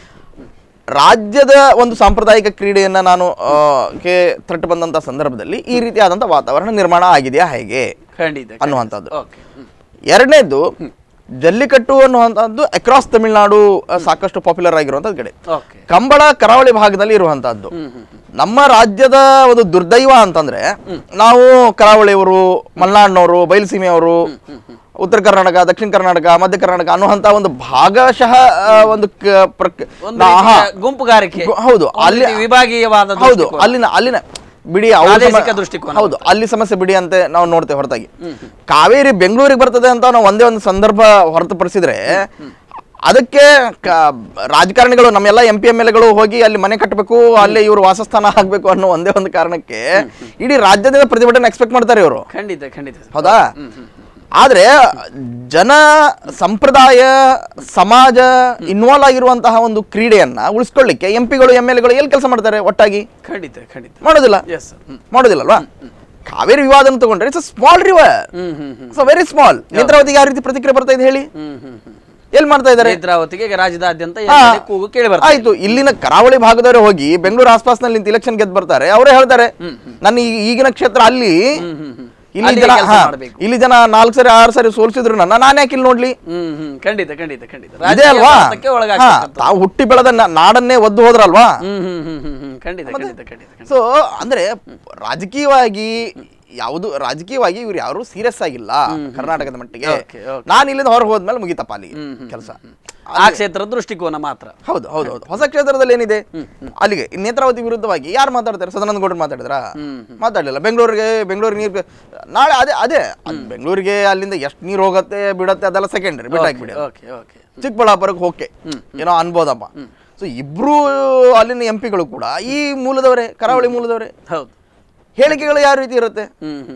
ರಾಜ್ಯದ ಒಂದು ಸಾಂಪ್ರದಾಯಿಕ ಕ್ರೀಡೆಯನ್ನ ನಾನು ಆ, ಗೆ ತಟ್ಟು ಬಂದಂತ ಸಂದರ್ಭದಲ್ಲಿ ಈ ರೀತಿಯಾದಂತ ವಾತಾವರಣ ನಿರ್ಮಾಣ ಆಗಿದೆಯಾ ಹೇಗೆ ಖಂಡಿತ ಅನ್ನುವಂಥದ್ದು ಓಕೆ ಹ್ಮ್ ಎರಡನೇದು ಜಲ್ಲಿಕಟ್ಟು ಅನ್ನುವಂಥದ್ದು ಅಕ್ರಾಸ್ ತಮಿಳುನಾಡು ಆ, ಸಾಕಷ್ಟು ಪಾಪ್ಯುಲರ್ ಆಗಿರುವಂಥದ್ದು ಕಡೆ ಓಕೆ ಕಂಬಳ ಕರಾವಳಿ ಭಾಗದಲ್ಲಿ ಇರುವಂತಹದ್ದು ಹ್ಮ್ ಹ್ಮ್ ಹ್ಮ್ ನಮ್ಮ ರಾಜ್ಯದ ಒಂದು ದುರ್ದೈವ ಅಂತಂದ್ರೆ ನಾವು ಕರಾವಳಿಯವರು ಮಲೆನಾಡಿನವರು ಬಯಲುಸೀಮೆಯವರು ಉತ್ತರ ಕರ್ನಾಟಕ ದಕ್ಷಿಣ ಕರ್ನಾಟಕ ಮಧ್ಯ ಕರ್ನಾಟಕ ಅನ್ನುವಂತ ಒಂದು ಭಾಗಶಃ ಆ, ಒಂದು ಕ- ಪ್ರಕ್- ಒಂದು ನಾ- ರೀತಿಯ ಹಾ. ಗುಂಪುಗಾರಿಕೆ ಗು- ಹೌದು ಒಂದು ಅಲ್ಲಿ ರೀತಿ ವಿಭಾಗೀಯವಾದ ಹೌದು ದೃಷ್ಟಿಕೋನ. ಅಲ್ಲಿನ ಅಲ್ಲಿನ ಬಿಡಿ ಅವ್ರ ಸಮ- ಪ್ರಾದೇಶಿಕ ದೃಷ್ಟಿಕೋನ ಹೌದು ಅಲ್ಲಿ ಸಮಸ್ಯೆ ಬಿಡಿ ಅಂತ ನಾವು ನೋಡ್ತೇವೆ ಹೊರತಾಗಿ ಕಾವೇರಿ ಬೆಂಗಳೂರಿಗೆ ಬರ್ತದೆ ಅಂತ ನಾವು ಒಂದೇ ಒಂದು ಸಂದರ್ಭ ಹೊರತುಪಡಿಸಿದ್ರೆ ಅದಕ್ಕೆ ಕ- ರಾಜಕಾರಣಿಗಳು ನಮ್ಮೆಲ್ಲ ಎಂ ಪಿ ಎಂ ಎಲ್ ಗಳು ಹೋಗಿ ಅಲ್ಲಿ ಮನೆ ಕಟ್ಟಬೇಕು ಅಲ್ಲಿ ಇವರು ವಾಸಸ್ಥಾನ ಆಗ್ಬೇಕು ಅನ್ನೋ ಒಂದೇ ಒಂದು ಕಾರಣಕ್ಕೆ ಇಡೀ ರಾಜ್ಯದಿಂದ ಪ್ರತಿಭಟನೆ ಎಕ್ಸ್ಪೆಕ್ಟ್ ಮಾಡ್ತಾರೆ ಇವರು ಖಂಡಿತ ಖಂಡಿತ ಹೌದಾ ಆದ್ರೆ ಜನ ಸಂಪ್ರದಾಯ ಸಮಾಜ ಇನ್ವಾಲ್ವ್ ಆಗಿರುವಂತಹ ಒಂದು ಕ್ರೀಡೆಯನ್ನ ಉಳಿಸ್ಕೊಳ್ಳಿಕ್ಕೆ ಎಂ ಪಿಗಳು ಎಂ ಎಲ್ ಗಳು ಎಲ್ಲಿ ಕೆಲಸ ಮಾಡ್ತಾರೆ ಒಟ್ಟಾಗಿ ಖಂಡಿತ ಖಂಡಿತ ಮಾಡೋದಿಲ್ಲ ಎಸ್ ಹ್ಮ್ ಮಾಡೋದಿಲ್ಲಲ್ವಾ ಕಾವೇರಿ ವಿವಾದನ ತಗೊಂಡ್ರೆ it's small river hmm hmm hmm so very small ನೇತ್ರಾವತಿಗೆ ಯಾವ ರೀತಿ ಪ್ರತಿಕ್ರಿಯೆ ಬರ್ತಾ ಇದೆ ಹೇಳಿ ಹ್ಮ್ ಹ್ಮ್ ಹ್ಮ್ ಎಲ್ಲಿ ಮಾಡ್ತಾ ಇದ್ದಾರೆ ನೇತ್ರಾವತಿಗೆ ರಾಜ್ಯದಾದ್ಯಂತ ಹಾ. ಎಲ್ಲೆಡೆ ಕೂಗು ಕೇಳಿ ಬರ್ತದೆ ಆಯ್ತು ಇಲ್ಲಿನ ಕರಾವಳಿ ಭಾಗದವರು ಹೋಗಿ ಬೆಂಗಳೂರು ಆಸ್ಪಾಸ್ನಲ್ಲಿ ಇಲೆಕ್ಷನ್ ಗೆದ್ದು ಬರ್ತಾರೆ ಅವರೇ ಹೇಳ್ತಾರೆ ನನ್ನ ಈ- ಈಗಿನ ಕ್ಷೇತ್ರ ಅಲ್ಲಿ ಹ್ಮ್ ಹ್ಮ್ ಹ್ಮ್ ಇಲ್ಲಿ ಅಲ್ಲಿಗೆ ಜನ ಕೆಲ್ಸ ಹಾ, ಮಾಡ್ಬೇಕು. ಇಲ್ಲಿ ಜನ ನಾಲ್ಕು ಸರಿ ಆರು ಸರಿ ಸೋಲ್ಸಿದ್ರು ನನ್ನ ನಾನು ಯಾಕೆ ಇಲ್ಲಿ ನೋಡ್ಲಿ ಹ್ಮ್ ಹ್ಮ್ ಖಂಡಿತ ಖಂಡಿತ ಖಂಡಿತ ಇದೇ ರಾಜಕೀಯ ಅಲ್ವಾ ಸ್ವಾರ್ಥಕ್ಕೆ ಹಾ, ಒಳಗಾಗ್ತಕ್ಕಂಥದ್ದು. ತಾವು ಹುಟ್ಟಿ ಬೆಳೆದ ನಾ- ನಾಡನ್ನೇ ಒದ್ದು ಹೋದ್ರಲ್ವಾ ಹ್ಮ್ ಹ್ಮ್ ಹ್ಮ್ ಹ್ಮ್ ಹ್ಮ್ ಖಂಡಿತ ಖಂಡಿತ ಖಂಡಿತ ಖಂಡಿತ ಸೊ ಅಂದ್ರೆ ರಾಜಕೀಯವಾಗಿ ಯಾವುದು ರಾಜಕೀಯವಾಗಿ ಇವ್ರು ಯಾರು ಸೀರಿಯಸ್ ಆಗಿಲ್ಲ ಕರ್ನಾಟಕದ ಮಟ್ಟಿಗೆ Okay, okay. ನಾನು ಇಲ್ಲಿಂದ ಹೊರಗೆ ಹೋದ್ಮೇಲೆ ಮುಗಿತಪ್ಪ ಅಲ್ಲಿ ಕೆಲಸ ಆ ಕ್ಷೇತ್ರದ ದೃಷ್ಟಿಕೋನ ಮಾತ್ರ ಹೌದು ಹೌದು ಹೌದು ಹೊಸ ಕ್ಷೇತ್ರದಲ್ಲಿ ಏನಿದೆ ಅಲ್ಲಿಗೆ ಈ ನೇತ್ರಾವತಿ ವಿರುದ್ಧವಾಗಿ ಯಾರು ಮಾತಾಡ್ತಾರೆ ಸದಾನಂದ ಗೌಡರು ಮಾತಾಡಿದ್ರ ಮಾತಾಡಲಿಲ್ಲ ಬೆಂಗಳೂರಿಗೆ ಬೆಂಗಳೂರಿಗೆ ನೀರು ನಾಳೆ ಅದೇ ಅದೇ ಅದ್ ಬೆಂಗಳೂರಿಗೆ ಅಲ್ಲಿಂದ ಎಷ್ಟು ನೀರು ಹೋಗುತ್ತೆ ಬಿಡತ್ತೆ ಅದೆಲ್ಲ ಸೆಕೆಂಡರಿ ಬಿಟ್ಟಾಕ್ಬಿಡಿ ಓಕೆ ಓಕೆ ಚಿಕ್ಕಬಳ್ಳಾಪುರಕ್ಕೆ ಹೋಕೆ ಏನೋ ಅನ್ಬೋದಪ್ಪ ಸೊ ಇಬ್ರು ಅಲ್ಲಿನ ಎಂ ಪಿಗಳು ಕೂಡ ಈ ಮೂಲದವರೇ ಕರಾವಳಿ ಮೂಲದವರೇ ಹೌದು ಹೇಳಿಕೆಗಳು ಯಾವ ರೀತಿ ಇರುತ್ತೆ ಹ್ಮ್ ಹ್ಮ್ ಹ್ಮ್ ಹ್ಮ್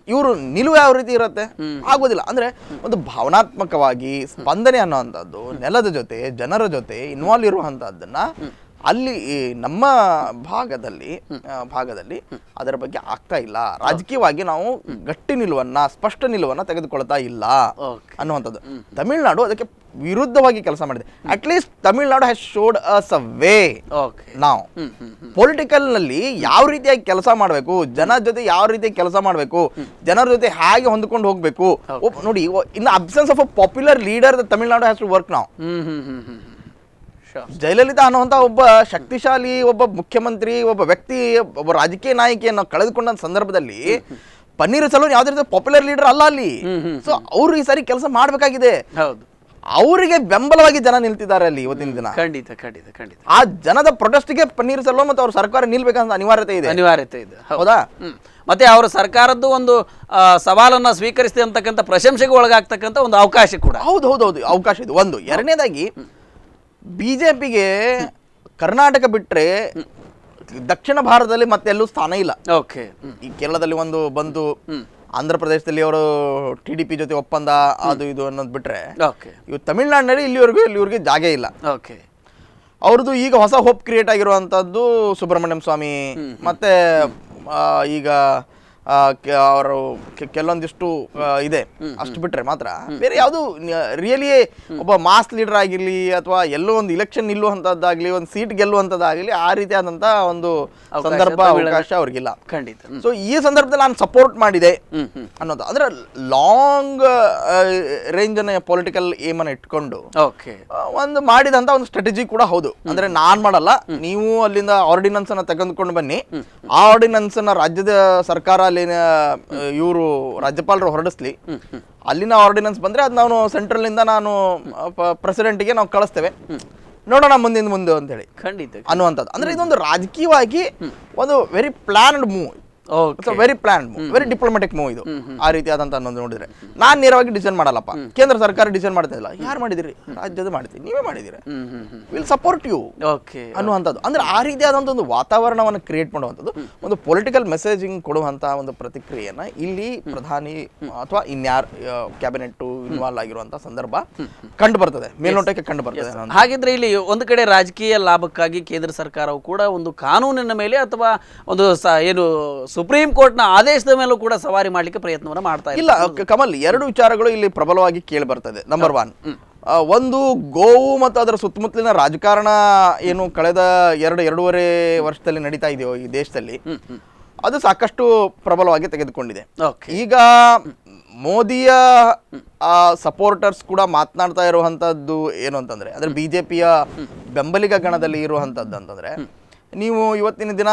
ಇವರು ನಿಲುವು ಯಾವ ರೀತಿ ಇರುತ್ತೆ ಆಗೋದಿಲ್ಲ ಅಂದ್ರೆ ಒಂದು ಭಾವನಾತ್ಮಕವಾಗಿ ಸ್ಪಂದನೆ ಅನ್ನೋವಂಥದ್ದು ನೆಲದ ಜೊತೆ ಜನರ ಜೊತೆ ಇನ್ವಾಲ್ವ್ ಇರುವಂತಹದ್ದನ್ನ ಅಲ್ಲಿ ಈ ನಮ್ಮ ಭಾಗದಲ್ಲಿ ಆ, ಭಾಗದಲ್ಲಿ ಅದರ ಬಗ್ಗೆ ಆಗ್ತಾ ಇಲ್ಲ ರಾಜಕೀಯವಾಗಿ ನಾವು ಗಟ್ಟಿ ನಿಲುವನ್ನ ಸ್ಪಷ್ಟ ನಿಲುವನ್ನ ತೆಗೆದುಕೊಳ್ತಾ ಇಲ್ಲ ಓಕೆ ಅನ್ನುವಂಥದ್ದು ತಮಿಳುನಾಡು ಅದಕ್ಕೆ ವಿರುದ್ಧವಾಗಿ ಕೆಲಸ ಮಾಡಿದೆ at least Tamil Nadu has showed us a way okay ನಾವು ಹ್ಮ್ ಹ್ಮ್ ಹ್ಮ್ ಪೊಲಿಟಿಕಲ್ ನಲ್ಲಿ ಯಾವ ರೀತಿಯಾಗಿ ಕೆಲಸ ಮಾಡಬೇಕು ಜನ ಜೊತೆ ಯಾವ ರೀತಿ ಕೆಲಸ ಮಾಡಬೇಕು ಜನರ ಜೊತೆ ಹೇಗೆ ಹೊಂದ್ಕೊಂಡು ಹೋಗ್ಬೇಕು ಒಬ್ಬ- ನೋಡಿ in absence of a popular leader Tamil Nadu has to work ನಾವು ಹ್ಮ್ ಹ್ಮ್ ಹ್ಮ್ ಹ್ಮ್ ಹ್ಮ್ Sure. ಜಯಲಲಿತಾ ಅನ್ನುವಂಥ ಒಬ್ಬ ಶಕ್ತಿಶಾಲಿ ಒಬ್ಬ ಮುಖ್ಯಮಂತ್ರಿ ಒಬ್ಬ ವ್ಯಕ್ತಿ ಒಬ್ಬ ರಾಜಕೀಯ ನಾಯಕಿಯನ್ನು ಕಳೆದುಕೊಂಡ ಸಂದರ್ಭದಲ್ಲಿ ಪನ್ನೀರ್ ಸೆಲ್ವನ್ ಯಾವುದೇ ರೀತಿ ಪಾಪ್ಯುಲರ್ ಲೀಡರ್ ಅಲ್ಲ ಅಲ್ಲಿ ಸೊ ಅವ್ರು ಈ ಸಾರಿ ಕೆಲಸ ಮಾಡಬೇಕಾಗಿದೆ ಹೌದು ಅವರಿಗೆ ಬೆಂಬಲವಾಗಿ ಜನ ನಿಲ್ತಿದ್ದಾರೆ ಅಲ್ಲಿ ಇವತ್ತಿನ ದಿನ ಖಂಡಿತ ಖಂಡಿತ ಖಂಡಿತ ಆ ಜನದ ಪ್ರೊಟೆಸ್ಟ್ಗೆ ಪನ್ನೀರ್ ಸೆಲ್ವಂ ಮತ್ತು ಅವ್ರ ಸರ್ಕಾರ ನಿಲ್ಬೇಕಂತ ಅನಿವಾರ್ಯತೆ ಇದೆ ಅನಿವಾರ್ಯತೆ ಇದೆ ಹೌದು. ಹೌದಾ ಹ್ಮ್. ಮತ್ತೆ ಅವರ ಸರ್ಕಾರದ್ದು ಒಂದು ಆ, ಸವಾಲನ್ನ ಸ್ವೀಕರಿಸಿದೆ ಅಂತಕ್ಕಂಥ ಪ್ರಶಂಸೆಗೆ ಒಳಗಾಗ್ತಕ್ಕಂಥ ಒಂದು ಅವಕಾಶ ಕೂಡ ಹೌದು ಹೌದು ಹೌದು ಅವಕಾಶ ಇದೆ ಒಂದು ಎರಡನೇದಾಗಿ ಬಿಜೆಪಿಗೆ ಕರ್ನಾಟಕ ಬಿಟ್ರೆ ದಕ್ಷಿಣ ಭಾರತದಲ್ಲಿ ಮತ್ತೆಲ್ಲೂ ಸ್ಥಾನ ಇಲ್ಲ ಓಕೆ ಈ ಕೇರಳದಲ್ಲಿ ಒಂದು ಬಂದು ಆಂಧ್ರ ಪ್ರದೇಶದಲ್ಲಿ ಅವರು ಟಿ ಡಿ ಪಿ ಜೊತೆ ಒಪ್ಪಂದ ಅದು ಇದು ಅನ್ನೋದು ಬಿಟ್ರೆ ಓಕೆ ಇವು ತಮಿಳ್ನಾಡಿನಲ್ಲಿ ಇಲ್ಲಿವರೆಗೂ ಇಲ್ಲಿವರೆಗೆ ಜಾಗ ಇಲ್ಲ ಓಕೆ ಅವ್ರದ್ದು ಈಗ ಹೊಸ ಹೋಪ್ ಕ್ರಿಯೇಟ್ ಆಗಿರುವಂಥದ್ದು ಸುಬ್ರಹ್ಮಣ್ಯಂ ಸ್ವಾಮಿ ಮತ್ತೆ ಆ, ಈಗ ಆ, ಕೆ- ಅವರು ಕೆ- ಕೆಲವೊಂದಿಷ್ಟು ಆ, ಇದೆ ಅಷ್ಟು ಬಿಟ್ರೆ ಮಾತ್ರ ಬೇರೆ ಯಾವುದು ರಿಯಲಿ ಒಬ್ಬ ಮಾಸ್ ಲೀಡರ್ ಆಗಿರ್ಲಿ ಅಥವಾ ಎಲ್ಲೋ ಒಂದು ಇಲೆಕ್ಷನ್ ನಿಲ್ಲುವಂಥದ್ದಾಗ್ಲಿ ಒಂದು ಸೀಟ್ ಗೆಲ್ಲುವಂಥದ್ದಾಗಲಿ ಆ ರೀತಿಯಾದಂಥ ಒಂದು ಸಂದರ್ಭ ಅವಕಾಶ ಅವ್ರಿಗಿಲ್ಲ ಖಂಡಿತ ಹ್ಮ್. ಸೊ ಈ ಸಂದರ್ಭದಲ್ಲಿ ನಾನು ಸಪೋರ್ಟ್ ಮಾಡಿದೆ ಹ್ಮ್ ಹ್ಮ್ ಅನ್ನೋದು ಅಂದ್ರೆ ಲಾಂಗ್ ರೇಂಜ್ ಅನ್ನ ಪೊಲಿಟಿಕಲ್ ಏಮ್ ಅನ್ನ ಇಟ್ಕೊಂಡು ಓಕೆ ಆ, ಒಂದು ಮಾಡಿದಂತ ಒಂದು ಸ್ಟ್ರಾಟಜಿ ಕೂಡ ಹೌದು ಅಂದ್ರೆ ನಾನ್ ಮಾಡಲ್ಲ ನೀವು ಅಲ್ಲಿಂದ ಆರ್ಡಿನೆನ್ಸ್ ಅನ್ನ ತೆಗೆದುಕೊಂಡು ಬನ್ನಿ ಆ ಆರ್ಡಿನೆನ್ಸ್ ಅನ್ನ ರಾಜ್ಯದ ಸರ್ಕಾರ ಅಲ್ಲಿನ ಇವರು ರಾಜ್ಯಪಾಲರು ಹೊರಡಿಸ್ಲಿ ಅಲ್ಲಿನ ಆರ್ಡಿನೆನ್ಸ್ ಬಂದ್ರೆ ಅದು ನಾನು ಸೆಂಟ್ರಲ್ ಇಂದ ನಾನು ಪ್ರೆಸಿಡೆಂಟ್ಗೆ ನಾವು ಕಳಿಸ್ತೇವೆ ನೋಡೋಣ ಮುಂದಿನ ಮುಂದೆ ಅಂತೇಳಿ ಖಂಡಿತ ಅನ್ನುವಂಥದ್ದು ಅಂದ್ರೆ ಇದೊಂದು ರಾಜಕೀಯವಾಗಿ ಒಂದು very planned move okay very plan move very diplomatic move ಇದು ಆ ರೀತಿಯಾದಂತ ಅನ್ನೋದು ನೋಡಿದ್ರೆ ನಾನ್ ನೇರವಾಗಿ ಡಿಸೈನ್ ಮಾಡಲ್ಲಪ್ಪ ಕೇಂದ್ರ ಸರ್ಕಾರ ಡಿಸೈನ್ ಮಾಡ್ತಾ ಇಲ್ಲ ಯಾರು ಮಾಡಿದಿರಿ ರಾಜ್ಯದ ಮಾಡ್ತೀವಿ ನೀವೇ ಮಾಡಿದಿರಿ hmm hmm hmm will support you okay ಅನ್ನುವಂಥದ್ದು ಅಂದ್ರೆ ಆ ರೀತಿಯಾದಂಥ ಒಂದು ವಾತಾವರಣವನ್ನು ಕ್ರಿಯೇಟ್ ಮಾಡುವಂಥದ್ದು ಒಂದು ಪೊಲಿಟಿಕಲ್ ಮೆಸೇಜಿಂಗ್ ಕೊಡುವಂಥ ಒಂದು ಪ್ರತಿಕ್ರಿಯೆಯನ್ನ ಇಲ್ಲಿ ಪ್ರಧಾನಿ ಅಥವಾ ಇನ್ಯಾರ್ ಕ್ಯಾಬಿನೆಟ್ ಇನ್ವಾಲ್ವ್ ಆಗಿರುವಂಥ ಸಂದರ್ಭ ಕಂಡು ಬರ್ತದೆ ಮೇಲ್ನೋಟಕ್ಕೆ ಕಂಡು ಬರ್ತದೆ ಅನ್ನೋ ಒಂದು- ಹಾಗಿದ್ರೆ ಇಲ್ಲಿ ಒಂದು ಕಡೆ ರಾಜಕೀಯ ಲಾಭಕ್ಕಾಗಿ ಕೇಂದ್ರ ಸರ್ಕಾರವು ಕೂಡ ಒಂದು ಕಾನೂನಿನ ಮೇಲೆ ಅಥವಾ ಒಂದು ಸ- ಏನು ಸುಪ್ರೀಂ ಕೋರ್ಟ್ನ ಆದೇಶದ ಮೇಲೂ ಕೂಡ ಸವಾರಿ ಮಾಡ್ಲಿಕ್ಕೆ ಪ್ರಯತ್ನವನ್ನ ಮಾಡ್ತಾ ಇಲ್ಲ ಇಲ್ಲ ಕ- ಕಮಲ್ ಎರಡು ವಿಚಾರಗಳು ಇಲ್ಲಿ ಪ್ರಬಲವಾಗಿ ಕೇಳಿ ಬರ್ತದೆ ನಂಬರ್ ಒನ್ ಒಂದು ಗೋವು ಮತ್ತು ಅದರ ಸುತ್ತಮುತ್ತಲಿನ ರಾಜಕಾರಣ ಏನು ಕಳೆದ ಎರಡು ಎರಡೂವರೆ ವರ್ಷದಲ್ಲಿ ನಡೀತಾ ಇದೆಯೋ ಈ ದೇಶದಲ್ಲಿ ಅದು ಸಾಕಷ್ಟು ಪ್ರಬಲವಾಗಿ ತೆಗೆದುಕೊಂಡಿದೆ ಓಕೆ ಈಗ ಮೋದಿಯ ಸಪೋರ್ಟರ್ಸ್ ಕೂಡ ಮಾತನಾಡ್ತಾ ಇರುವಂತದ್ದು ಏನು ಅಂತಂದ್ರೆ ಅಂದ್ರೆ ಬಿಜೆಪಿಯ ಬೆಂಬಲಿಗ ಗಣದಲ್ಲಿ ಇರುವಂತದ್ದು ಅಂತಂದ್ರೆ ನೀವು ಇವತ್ತಿನ ದಿನ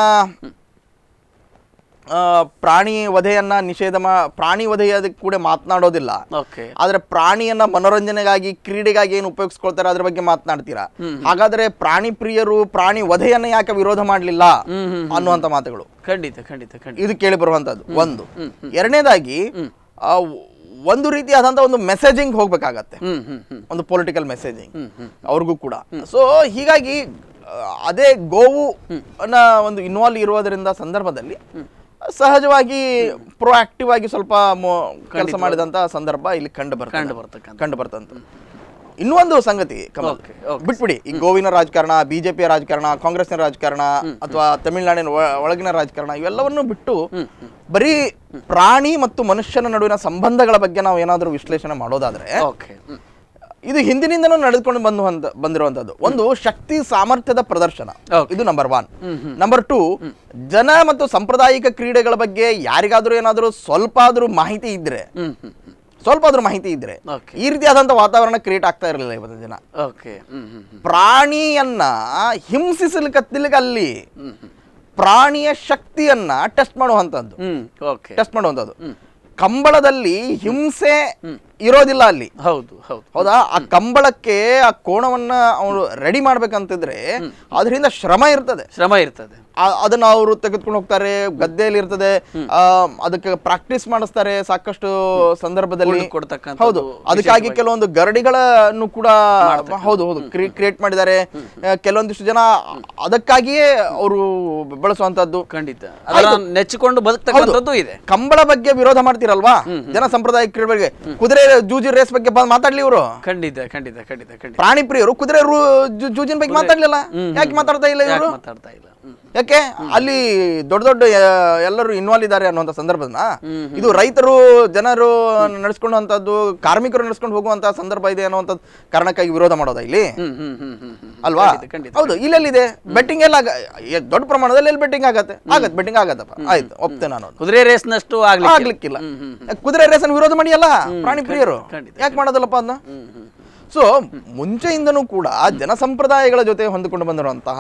ಆ, ಪ್ರಾಣಿ ವಧೆಯನ್ನ ನಿಷೇಧ ಮಾ ಪ್ರಾಣಿ ವಧೆಯ ಕೂಡ ಮಾತನಾಡೋದಿಲ್ಲ ಓಕೆ ಆದ್ರೆ ಪ್ರಾಣಿಯನ್ನ ಮನೋರಂಜನೆಗಾಗಿ ಕ್ರೀಡೆಗಾಗಿ ಏನು ಉಪಯೋಗಿಸ್ಕೊಳ್ತಾರೆ ಅದ್ರ ಬಗ್ಗೆ ಮಾತನಾಡ್ತೀರಾ ಹಾಗಾದ್ರೆ ಪ್ರಾಣಿ ಪ್ರಿಯರು ಪ್ರಾಣಿ ವಧೆಯನ್ನ ಯಾಕೆ ವಿರೋಧ ಮಾಡಲಿಲ್ಲ ಹ್ಮ್, ಹ್ಮ್, ಅನ್ನುವಂತ ಮಾತುಗಳು ಖಂಡಿತ ಖಂಡಿತ ಖಂಡಿತ ಇದು ಕೇಳಿ ಬರುವಂತದ್ದು ಒಂದು ಎರಡನೇದಾಗಿ ಆ, ಒಂದು ರೀತಿಯಾದಂತ ಒಂದು ಮೆಸೇಜಿಂಗ್ ಹೋಗ್ಬೇಕಾಗತ್ತೆ ಹ್ಮ್ ಹ್ಮ್ ಹ್ಮ್ ಒಂದು ಪೊಲಿಟಿಕಲ್ ಮೆಸೇಜಿಂಗ್ ಹ್ಮ್ ಹ್ಮ್ ಅವ್ರಿಗೂ ಕೂಡ ಸೊ ಹೀಗಾಗಿ ಆ, ಅದೇ ಗೋವು ಅನ್ನ ಒಂದು ಇನ್ವಾಲ್ವ್ ಇರುವುದರಿಂದ ಸಂದರ್ಭದಲ್ಲಿ ಸಹಜವಾಗಿ ಪ್ರೊಆಕ್ಟಿವ್ ಆಗಿ ಸ್ವಲ್ಪ ಕೆಲಸ ಮಾಡಿದಂತ ಸಂದರ್ಭ ಇಲ್ಲಿ ಕಂಡು ಬರ್ತದೆ ಕಂಡು ಬರ್ತಕ್ಕಂಥ ಕಂಡು ಬರ್ತಂತ ಇನ್ನೊಂದು ಸಂಗತಿ ಕಮಲ್ Okay, okay. ಬಿಟ್ಬಿಡಿ ಈ ಗೋವಿನ ರಾಜಕಾರಣ ಬಿಜೆಪಿಯ ರಾಜಕಾರಣ ಕಾಂಗ್ರೆಸ್ನ ರಾಜಕಾರಣ ಅಥವಾ ತಮಿಳುನಾಡಿನ ಒಳ- ಒಳಗಿನ ರಾಜಕಾರಣ ಇವೆಲ್ಲವನ್ನು ಬಿಟ್ಟು ಬರೀ ಪ್ರಾಣಿ ಮತ್ತು ಮನುಷ್ಯನ ನಡುವಿನ ಸಂಬಂಧಗಳ ಬಗ್ಗೆ ನಾವು ಏನಾದರೂ ವಿಶ್ಲೇಷಣೆ ಮಾಡೋದಾದ್ರೆ ಓಕೆ ಹ್ಮ್ ಇದು ಹಿಂದಿನಿಂದನೂ ನಡೆದುಕೊಂಡು ಬಂದು ಬಂದಿರುವಂತದ್ದು ಒಂದು ಶಕ್ತಿ ಸಾಮರ್ಥ್ಯದ ಪ್ರದರ್ಶನ Okay. ಇದು ನಂಬರ್ ಒನ್ ನಂಬರ್ ಟು ಜನ ಮತ್ತು ಸಾಂಪ್ರದಾಯಿಕ ಕ್ರೀಡೆಗಳ ಬಗ್ಗೆ ಯಾರಿಗಾದ್ರೂ ಏನಾದರೂ ಸ್ವಲ್ಪ ಆದ್ರೂ ಮಾಹಿತಿ ಇದ್ರೆ ಹ್ಮ್ ಹ್ಮ್ ಹ್ಮ್ ಸ್ವಲ್ಪ ಆದ್ರೂ ಮಾಹಿತಿ ಇದ್ರೆ ಓಕೆ ಈ ರೀತಿಯಾದಂತ ವಾತಾವರಣ ಕ್ರಿಯೇಟ್ ಆಗ್ತಾ ಇರಲಿಲ್ಲ ಇವತ್ತಿನ ದಿನ ಓಕೆ ಹ್ಮ್ ಹ್ಮ್ ಹ್ಮ್ ಪ್ರಾಣಿಯನ್ನ ಹಿಂಸಿಸಲಿಕ್ಕೆ ಅಲ್ಲಿ ಹ್ಮ್ ಹ್ಮ್ ಪ್ರಾಣಿಯ ಶಕ್ತಿಯನ್ನ ಟೆಸ್ಟ್ ಮಾಡುವಂತದ್ದು ಹ್ಮ್ ಓಕೆ ಟೆಸ್ಟ್ ಮಾಡುವಂತದ್ದು ಕಂಬಳದಲ್ಲಿ ಹಿಂಸೆ ಇರೋದಿಲ್ಲ ಅಲ್ಲಿ ಹೌದು ಹೌದು ಹೌದಾ ಆ ಕಂಬಳಕ್ಕೆ ಆ ಕೋಣವನ್ನ ಅವನು ರೆಡಿ ಮಾಡ್ಬೇಕಂತಿದ್ರೆ ಅದರಿಂದ ಶ್ರಮ ಇರ್ತದೆ ಶ್ರಮ ಇರ್ತದೆ ಆ- ಅದನ್ನ ಅವರು ತೆಗೆದುಕೊಂಡು ಹೋಗ್ತಾರೆ ಗದ್ದೆಯಲ್ಲಿ ಇರ್ತದೆ ಆ, ಅದಕ್ಕೆ ಪ್ರಾಕ್ಟೀಸ್ ಮಾಡಿಸ್ತಾರೆ ಸಾಕಷ್ಟು ಸಂದರ್ಭದಲ್ಲಿ ಉಳ್ದು ಕೊಡ್ತಕ್ಕಂಥದ್ದು ಹೌದು ಅದಕ್ಕಾಗಿ ಕೆಲವೊಂದು ಗರಡಿಗಳನ್ನು ಕೂಡ ಹೌದು ಹೌದು ಕ್ರಿಯೇಟ್ ಮಾಡಿದ್ದಾರೆ ಆ, ಕೆಲವೊಂದಿಷ್ಟು ಜನ ಅದಕ್ಕಾಗಿಯೇ ಅವರು ಬಳಸುವಂತದ್ದು ಖಂಡಿತ ಅದನ್ನ ನೆಚ್ಚಿಕೊಂಡು ಬದುಕ್ತಕ್ಕಂಥದ್ದು ಇದೆ ಕಂಬಳ ಬಗ್ಗೆ ವಿರೋಧ ಮಾಡ್ತೀರಲ್ವಾ ಜನ ಸಂಪ್ರದಾಯ ಕ್ರೀಡೆ ಬಗ್ಗೆ ಕುದುರೆ ಜೂಜಿ ರೇಸ್ ಬಗ್ಗೆ ಬಂದ್ ಮಾತಾಡ್ಲಿ ಇವರು ಖಂಡಿತ ಖಂಡಿತ ಖಂಡಿತ ಖಂಡಿತ ಪ್ರಾಣಿ ಪ್ರಿಯರು ಕುದುರೆ ರೂ- ಜೂ- ಜೂಜಿನ ಬಗ್ಗೆ ಮಾತಾಡ್ಲಿಲ್ಲ ಯಾಕೆ ಮಾತಾಡ್ತಾ ಇಲ್ಲ ಯಾಕೆ ಇವರು ಮಾತಾಡ್ತಾ ಇಲ್ಲ ಹ್ಮ್. ಯಾಕೆ ಅಲ್ಲಿ ದೊಡ್ಡ ದೊಡ್ಡ ಆ, ಎಲ್ಲರೂ ಇನ್ವಾಲ್ವ್ ಇದ್ದಾರೆ ಅನ್ನುವಂಥ ಸಂದರ್ಭನ ಇದು ರೈತರು ಜನರು ನಡೆಸ್ಕೊಳ್ಳುವಂಥದ್ದು ಕಾರ್ಮಿಕರು ನಡೆಸ್ಕೊಂಡು ಹೋಗುವಂತ ಸಂದರ್ಭ ಇದೆ ಅನ್ನುವಂಥ ಕಾರಣಕ್ಕಾಗಿ ವಿರೋಧ ಮಾಡೋದಾ ಇಲ್ಲಿ ಹ್ಮ್ ಹ್ಮ್ ಹ್ಮ್ ಹ್ಮ್ ಹ್ಮ್. ಅಲ್ವಾ ಖಂಡಿತ, ಖಂಡಿತ ಹೌದು ಇಲ್ಲೆಲ್ಲಿದೆ ಬೆಟ್ಟಿಂಗ್ ಎಲ್ಲ ಆಗ- ಎ- ದೊಡ್ಡ ಪ್ರಮಾಣದಲ್ಲಿ ಎಲ್ಲಿ ಬೆಟ್ಟಿಂಗ್ ಆಗತ್ತೆ ಆಗತ್ತೆ ಬೆಟ್ಟಿಂಗ್ ಆಗತ್ತಪ್ಪ ಆಯ್ತು ಒಪ್ತೆ ನಾನು ಅದು. ಕುದುರೆ ರೇಸ್ನಷ್ಟು ಆಗ್ಲಿಕ್ಕೆ ಆಗ್ಲಿಕ್ಕಿಲ್ಲ ಕುದುರೆ ರೇಸನ್ ವಿರೋಧ ಮಾಡಿಯಲ್ಲ ಪ್ರಾಣಿ ಪ್ರಿಯರು ಖಂಡಿತ, ಯಾಕೆ ಮಾಡೋದಲ್ಲಪ್ಪ ಅದನ್ನ ಹ್ಮ್ ಹ್ಮ್ ಸೊ ಮುಂಚೆಯಿಂದನೂ ಕೂಡ ಜನಸಂಪ್ರದಾಯಗಳ ಜೊತೆ ಹೊಂದಿಕೊಂಡು ಬಂದಿರುವಂತಹ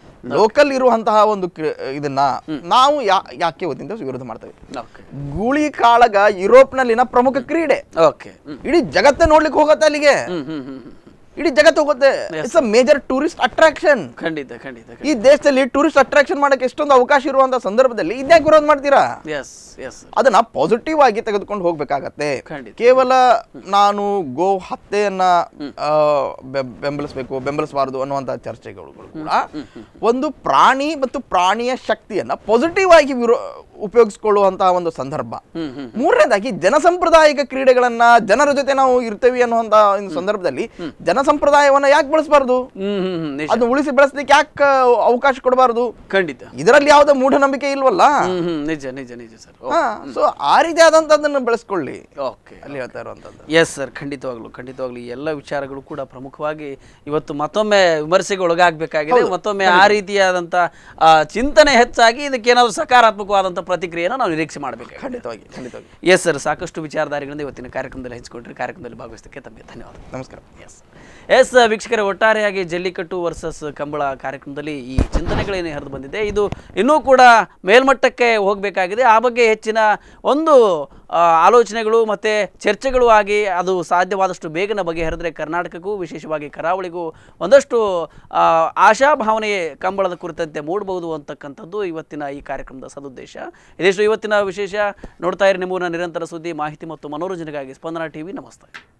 ಲೋಕಲ್ ಇರುವಂತಹ ಒಂದು ಕ್ರಿ- ಇದನ್ನ ನಾವು ಯಾ ಯಾಕೆ ಇವತ್ತಿನ ದಿವಸ ವಿರೋಧ ಮಾಡ್ತೇವೆ ಓಕೆ ಗೂಳಿ ಕಾಳಗ ಯುರೋಪ್ನಲ್ಲಿನ ಪ್ರಮುಖ ಕ್ರೀಡೆ ಓಕೆ ಹ್ಮ್ ಇಡೀ ಜಗತ್ತೇ ನೋಡ್ಲಿಕ್ಕೆ ಹೋಗತ್ತೆ ಅಲ್ಲಿಗೆ ಹ್ಮ್ ಹ್ಮ್ ಹ್ಮ್ ಹ್ಮ್. ಇಡೀ ಜಗತ್ತು ಹೋಗುತ್ತೆ it's a major tourist attraction ಖಂಡಿತ ಖಂಡಿತ ಈ ದೇಶದಲ್ಲಿ ಟೂರಿಸ್ಟ್ ಅಟ್ರಾಕ್ಷನ್ ಮಾಡಕ್ಕೆ ಎಷ್ಟೊಂದು ಅವಕಾಶ ಇರುವಂತ ಸಂದರ್ಭದಲ್ಲಿ ಇದ್ಯಾಕೆ ವಿರೋಧ ಮಾಡ್ತೀರಾ ಎಸ್ ಎಸ್ ಅದನ್ನ ಪಾಸಿಟಿವ್ ಆಗಿ ತೆಗೆದುಕೊಂಡು ಹೋಗ್ಬೇಕಾಗತ್ತೆ ಖಂಡಿತ. ಕೇವಲ ನಾನು ಗೋ ಹತ್ಯೆಯನ್ನ ಆ, ಬೆ- ಬೆಂಬಲಿಸಬೇಕು ಬೆಂಬಲಿಸಬಾರದು ಅನ್ನುವಂತ ಚರ್ಚೆಗಳು ಕೂಡ ಒಂದು ಪ್ರಾಣಿ ಮತ್ತು ಪ್ರಾಣಿಯ ಶಕ್ತಿಯನ್ನ ಪಾಸಿಟಿವ್ ಆಗಿ ವಿರೋ ಉಪಯೋಗಿಸ್ಕೊಳ್ಳುವಂತಹ ಒಂದು ಸಂದರ್ಭ ಹ್ಮ್ ಹ್ಮ್ ಮೂರನೇದಾಗಿ ಜನಸಂಪ್ರದಾಯಿಕ ಕ್ರೀಡೆಗಳನ್ನ ಜನರ ಜೊತೆ ನಾವು ಇರ್ತೇವೆ ಅನ್ನುವಂತ ಒಂದು ಸಂದರ್ಭದಲ್ಲಿ ಜನಸಂಪ್ರದಾಯವನ್ನ ಯಾಕೆ ಬಳಸಬಾರದು ಹ್ಮ್ ಹ್ಮ್ ಹ್ಮ್ ನಿಜ ಅದನ್ನ ಉಳಿಸಿ ಬೆಳೆಸ್ಲಿಕ್ಕೆ ಯಾಕೆ ಅವಕಾಶ ಕೊಡಬಾರದು ಖಂಡಿತ ಇದರಲ್ಲಿ ಯಾವುದೇ ಮೂಢನಂಬಿಕೆ ಇಲ್ವಲ್ಲ ಹ್ಮ್ ಹ್ಮ್ ನಿಜ ನಿಜ ನಿಜ ಸರ್ ಸೊ ಆ ರೀತಿ ಆದಂತದನ್ನ ಬೆಳೆಸ್ಕೊಳ್ಳಿ ಓಕೆ ಅಲ್ಲಿ ಹೇಳ್ತಾ ಇರುವಂತದ್ದು ಎಸ್ ಸರ್ ಖಂಡಿತವಾಗ್ಲು ಖಂಡಿತವಾಗ್ಲು ಈ ಎಲ್ಲ ವಿಚಾರಗಳು ಕೂಡ ಪ್ರಮುಖವಾಗಿ ಇವತ್ತು ಮತ್ತೊಮ್ಮೆ ವಿಮರ್ಶೆಗೆ ಒಳಗಾಗಬೇಕಾಗಿದೆ ಮತ್ತೊಮ್ಮೆ ಆ ರೀತಿಯಾದಂಥ ಆ, ಚಿಂತನೆ ಹೆಚ್ಚಾಗಿ ಇದಕ್ಕೆ ಏನಾದರೂ ಸಕಾರಾತ್ಮಕವಾದಂಥ ಪ್ರತಿಕ್ರಿಯೆಯನ್ನು ನಾವು ನಿರೀಕ್ಷೆ ಮಾಡಬೇಕಾಗಿದೆ ಖಂಡಿತವಾಗಿ ಖಂಡಿತವಾಗಿ ಎಸ್ ಸರ್ ಸಾಕಷ್ಟು ವಿಚಾರಧಾರೆಗಳಿಂದ ಇವತ್ತಿನ ಕಾರ್ಯಕ್ರಮದಲ್ಲಿ ಹಂಚಿಕೊಂಡ್ರೆ ಕಾರ್ಯಕ್ರಮದಲ್ಲಿ ಭಾಗವಹಿಸಕ್ಕೆ ತಮಗೆ ಧನ್ಯವಾದ ನಮಸ್ಕಾರ ಎಸ್ ಎಸ್ ವೀಕ್ಷಕರೇ ಒಟ್ಟಾರೆಯಾಗಿ ಜಲ್ಲಿಕಟ್ಟು ವರ್ಸಸ್ ಕಂಬಳ ಕಾರ್ಯಕ್ರಮದಲ್ಲಿ ಈ ಚಿಂತನೆಗಳೇನು ಹರಿದು ಬಂದಿದೆ ಇದು ಇನ್ನೂ ಕೂಡ ಮೇಲ್ಮಟ್ಟಕ್ಕೆ ಹೋಗಬೇಕಾಗಿದೆ ಆ ಬಗ್ಗೆ ಹೆಚ್ಚಿನ ಒಂದು ಆ, ಆಲೋಚನೆಗಳು ಮತ್ತು ಚರ್ಚೆಗಳು ಆಗಿ ಅದು ಸಾಧ್ಯವಾದಷ್ಟು ಬೇಗನೆ ಬಗೆಹರಿದ್ರೆ ಕರ್ನಾಟಕಕ್ಕೂ ವಿಶೇಷವಾಗಿ ಕರಾವಳಿಗೂ ಒಂದಷ್ಟು ಆ, ಆಶಾಭಾವನೆ ಕಂಬಳದ ಕುರಿತಂತೆ ಮೂಡಬಹುದು ಅಂತಕ್ಕಂಥದ್ದು ಇವತ್ತಿನ ಈ ಕಾರ್ಯಕ್ರಮದ ಸದುದ್ದೇಶ ಇದಿಷ್ಟು ಇವತ್ತಿನ ವಿಶೇಷ ನೋಡ್ತಾ ಇರಿ ನಿಮ್ಮೂರಿನ ನಿರಂತರ ಸುದ್ದಿ ಮಾಹಿತಿ ಮತ್ತು ಮನೋರಂಜನೆಗಾಗಿ ಸ್ಪಂದನ ಟಿವಿ ನಮಸ್ತೆ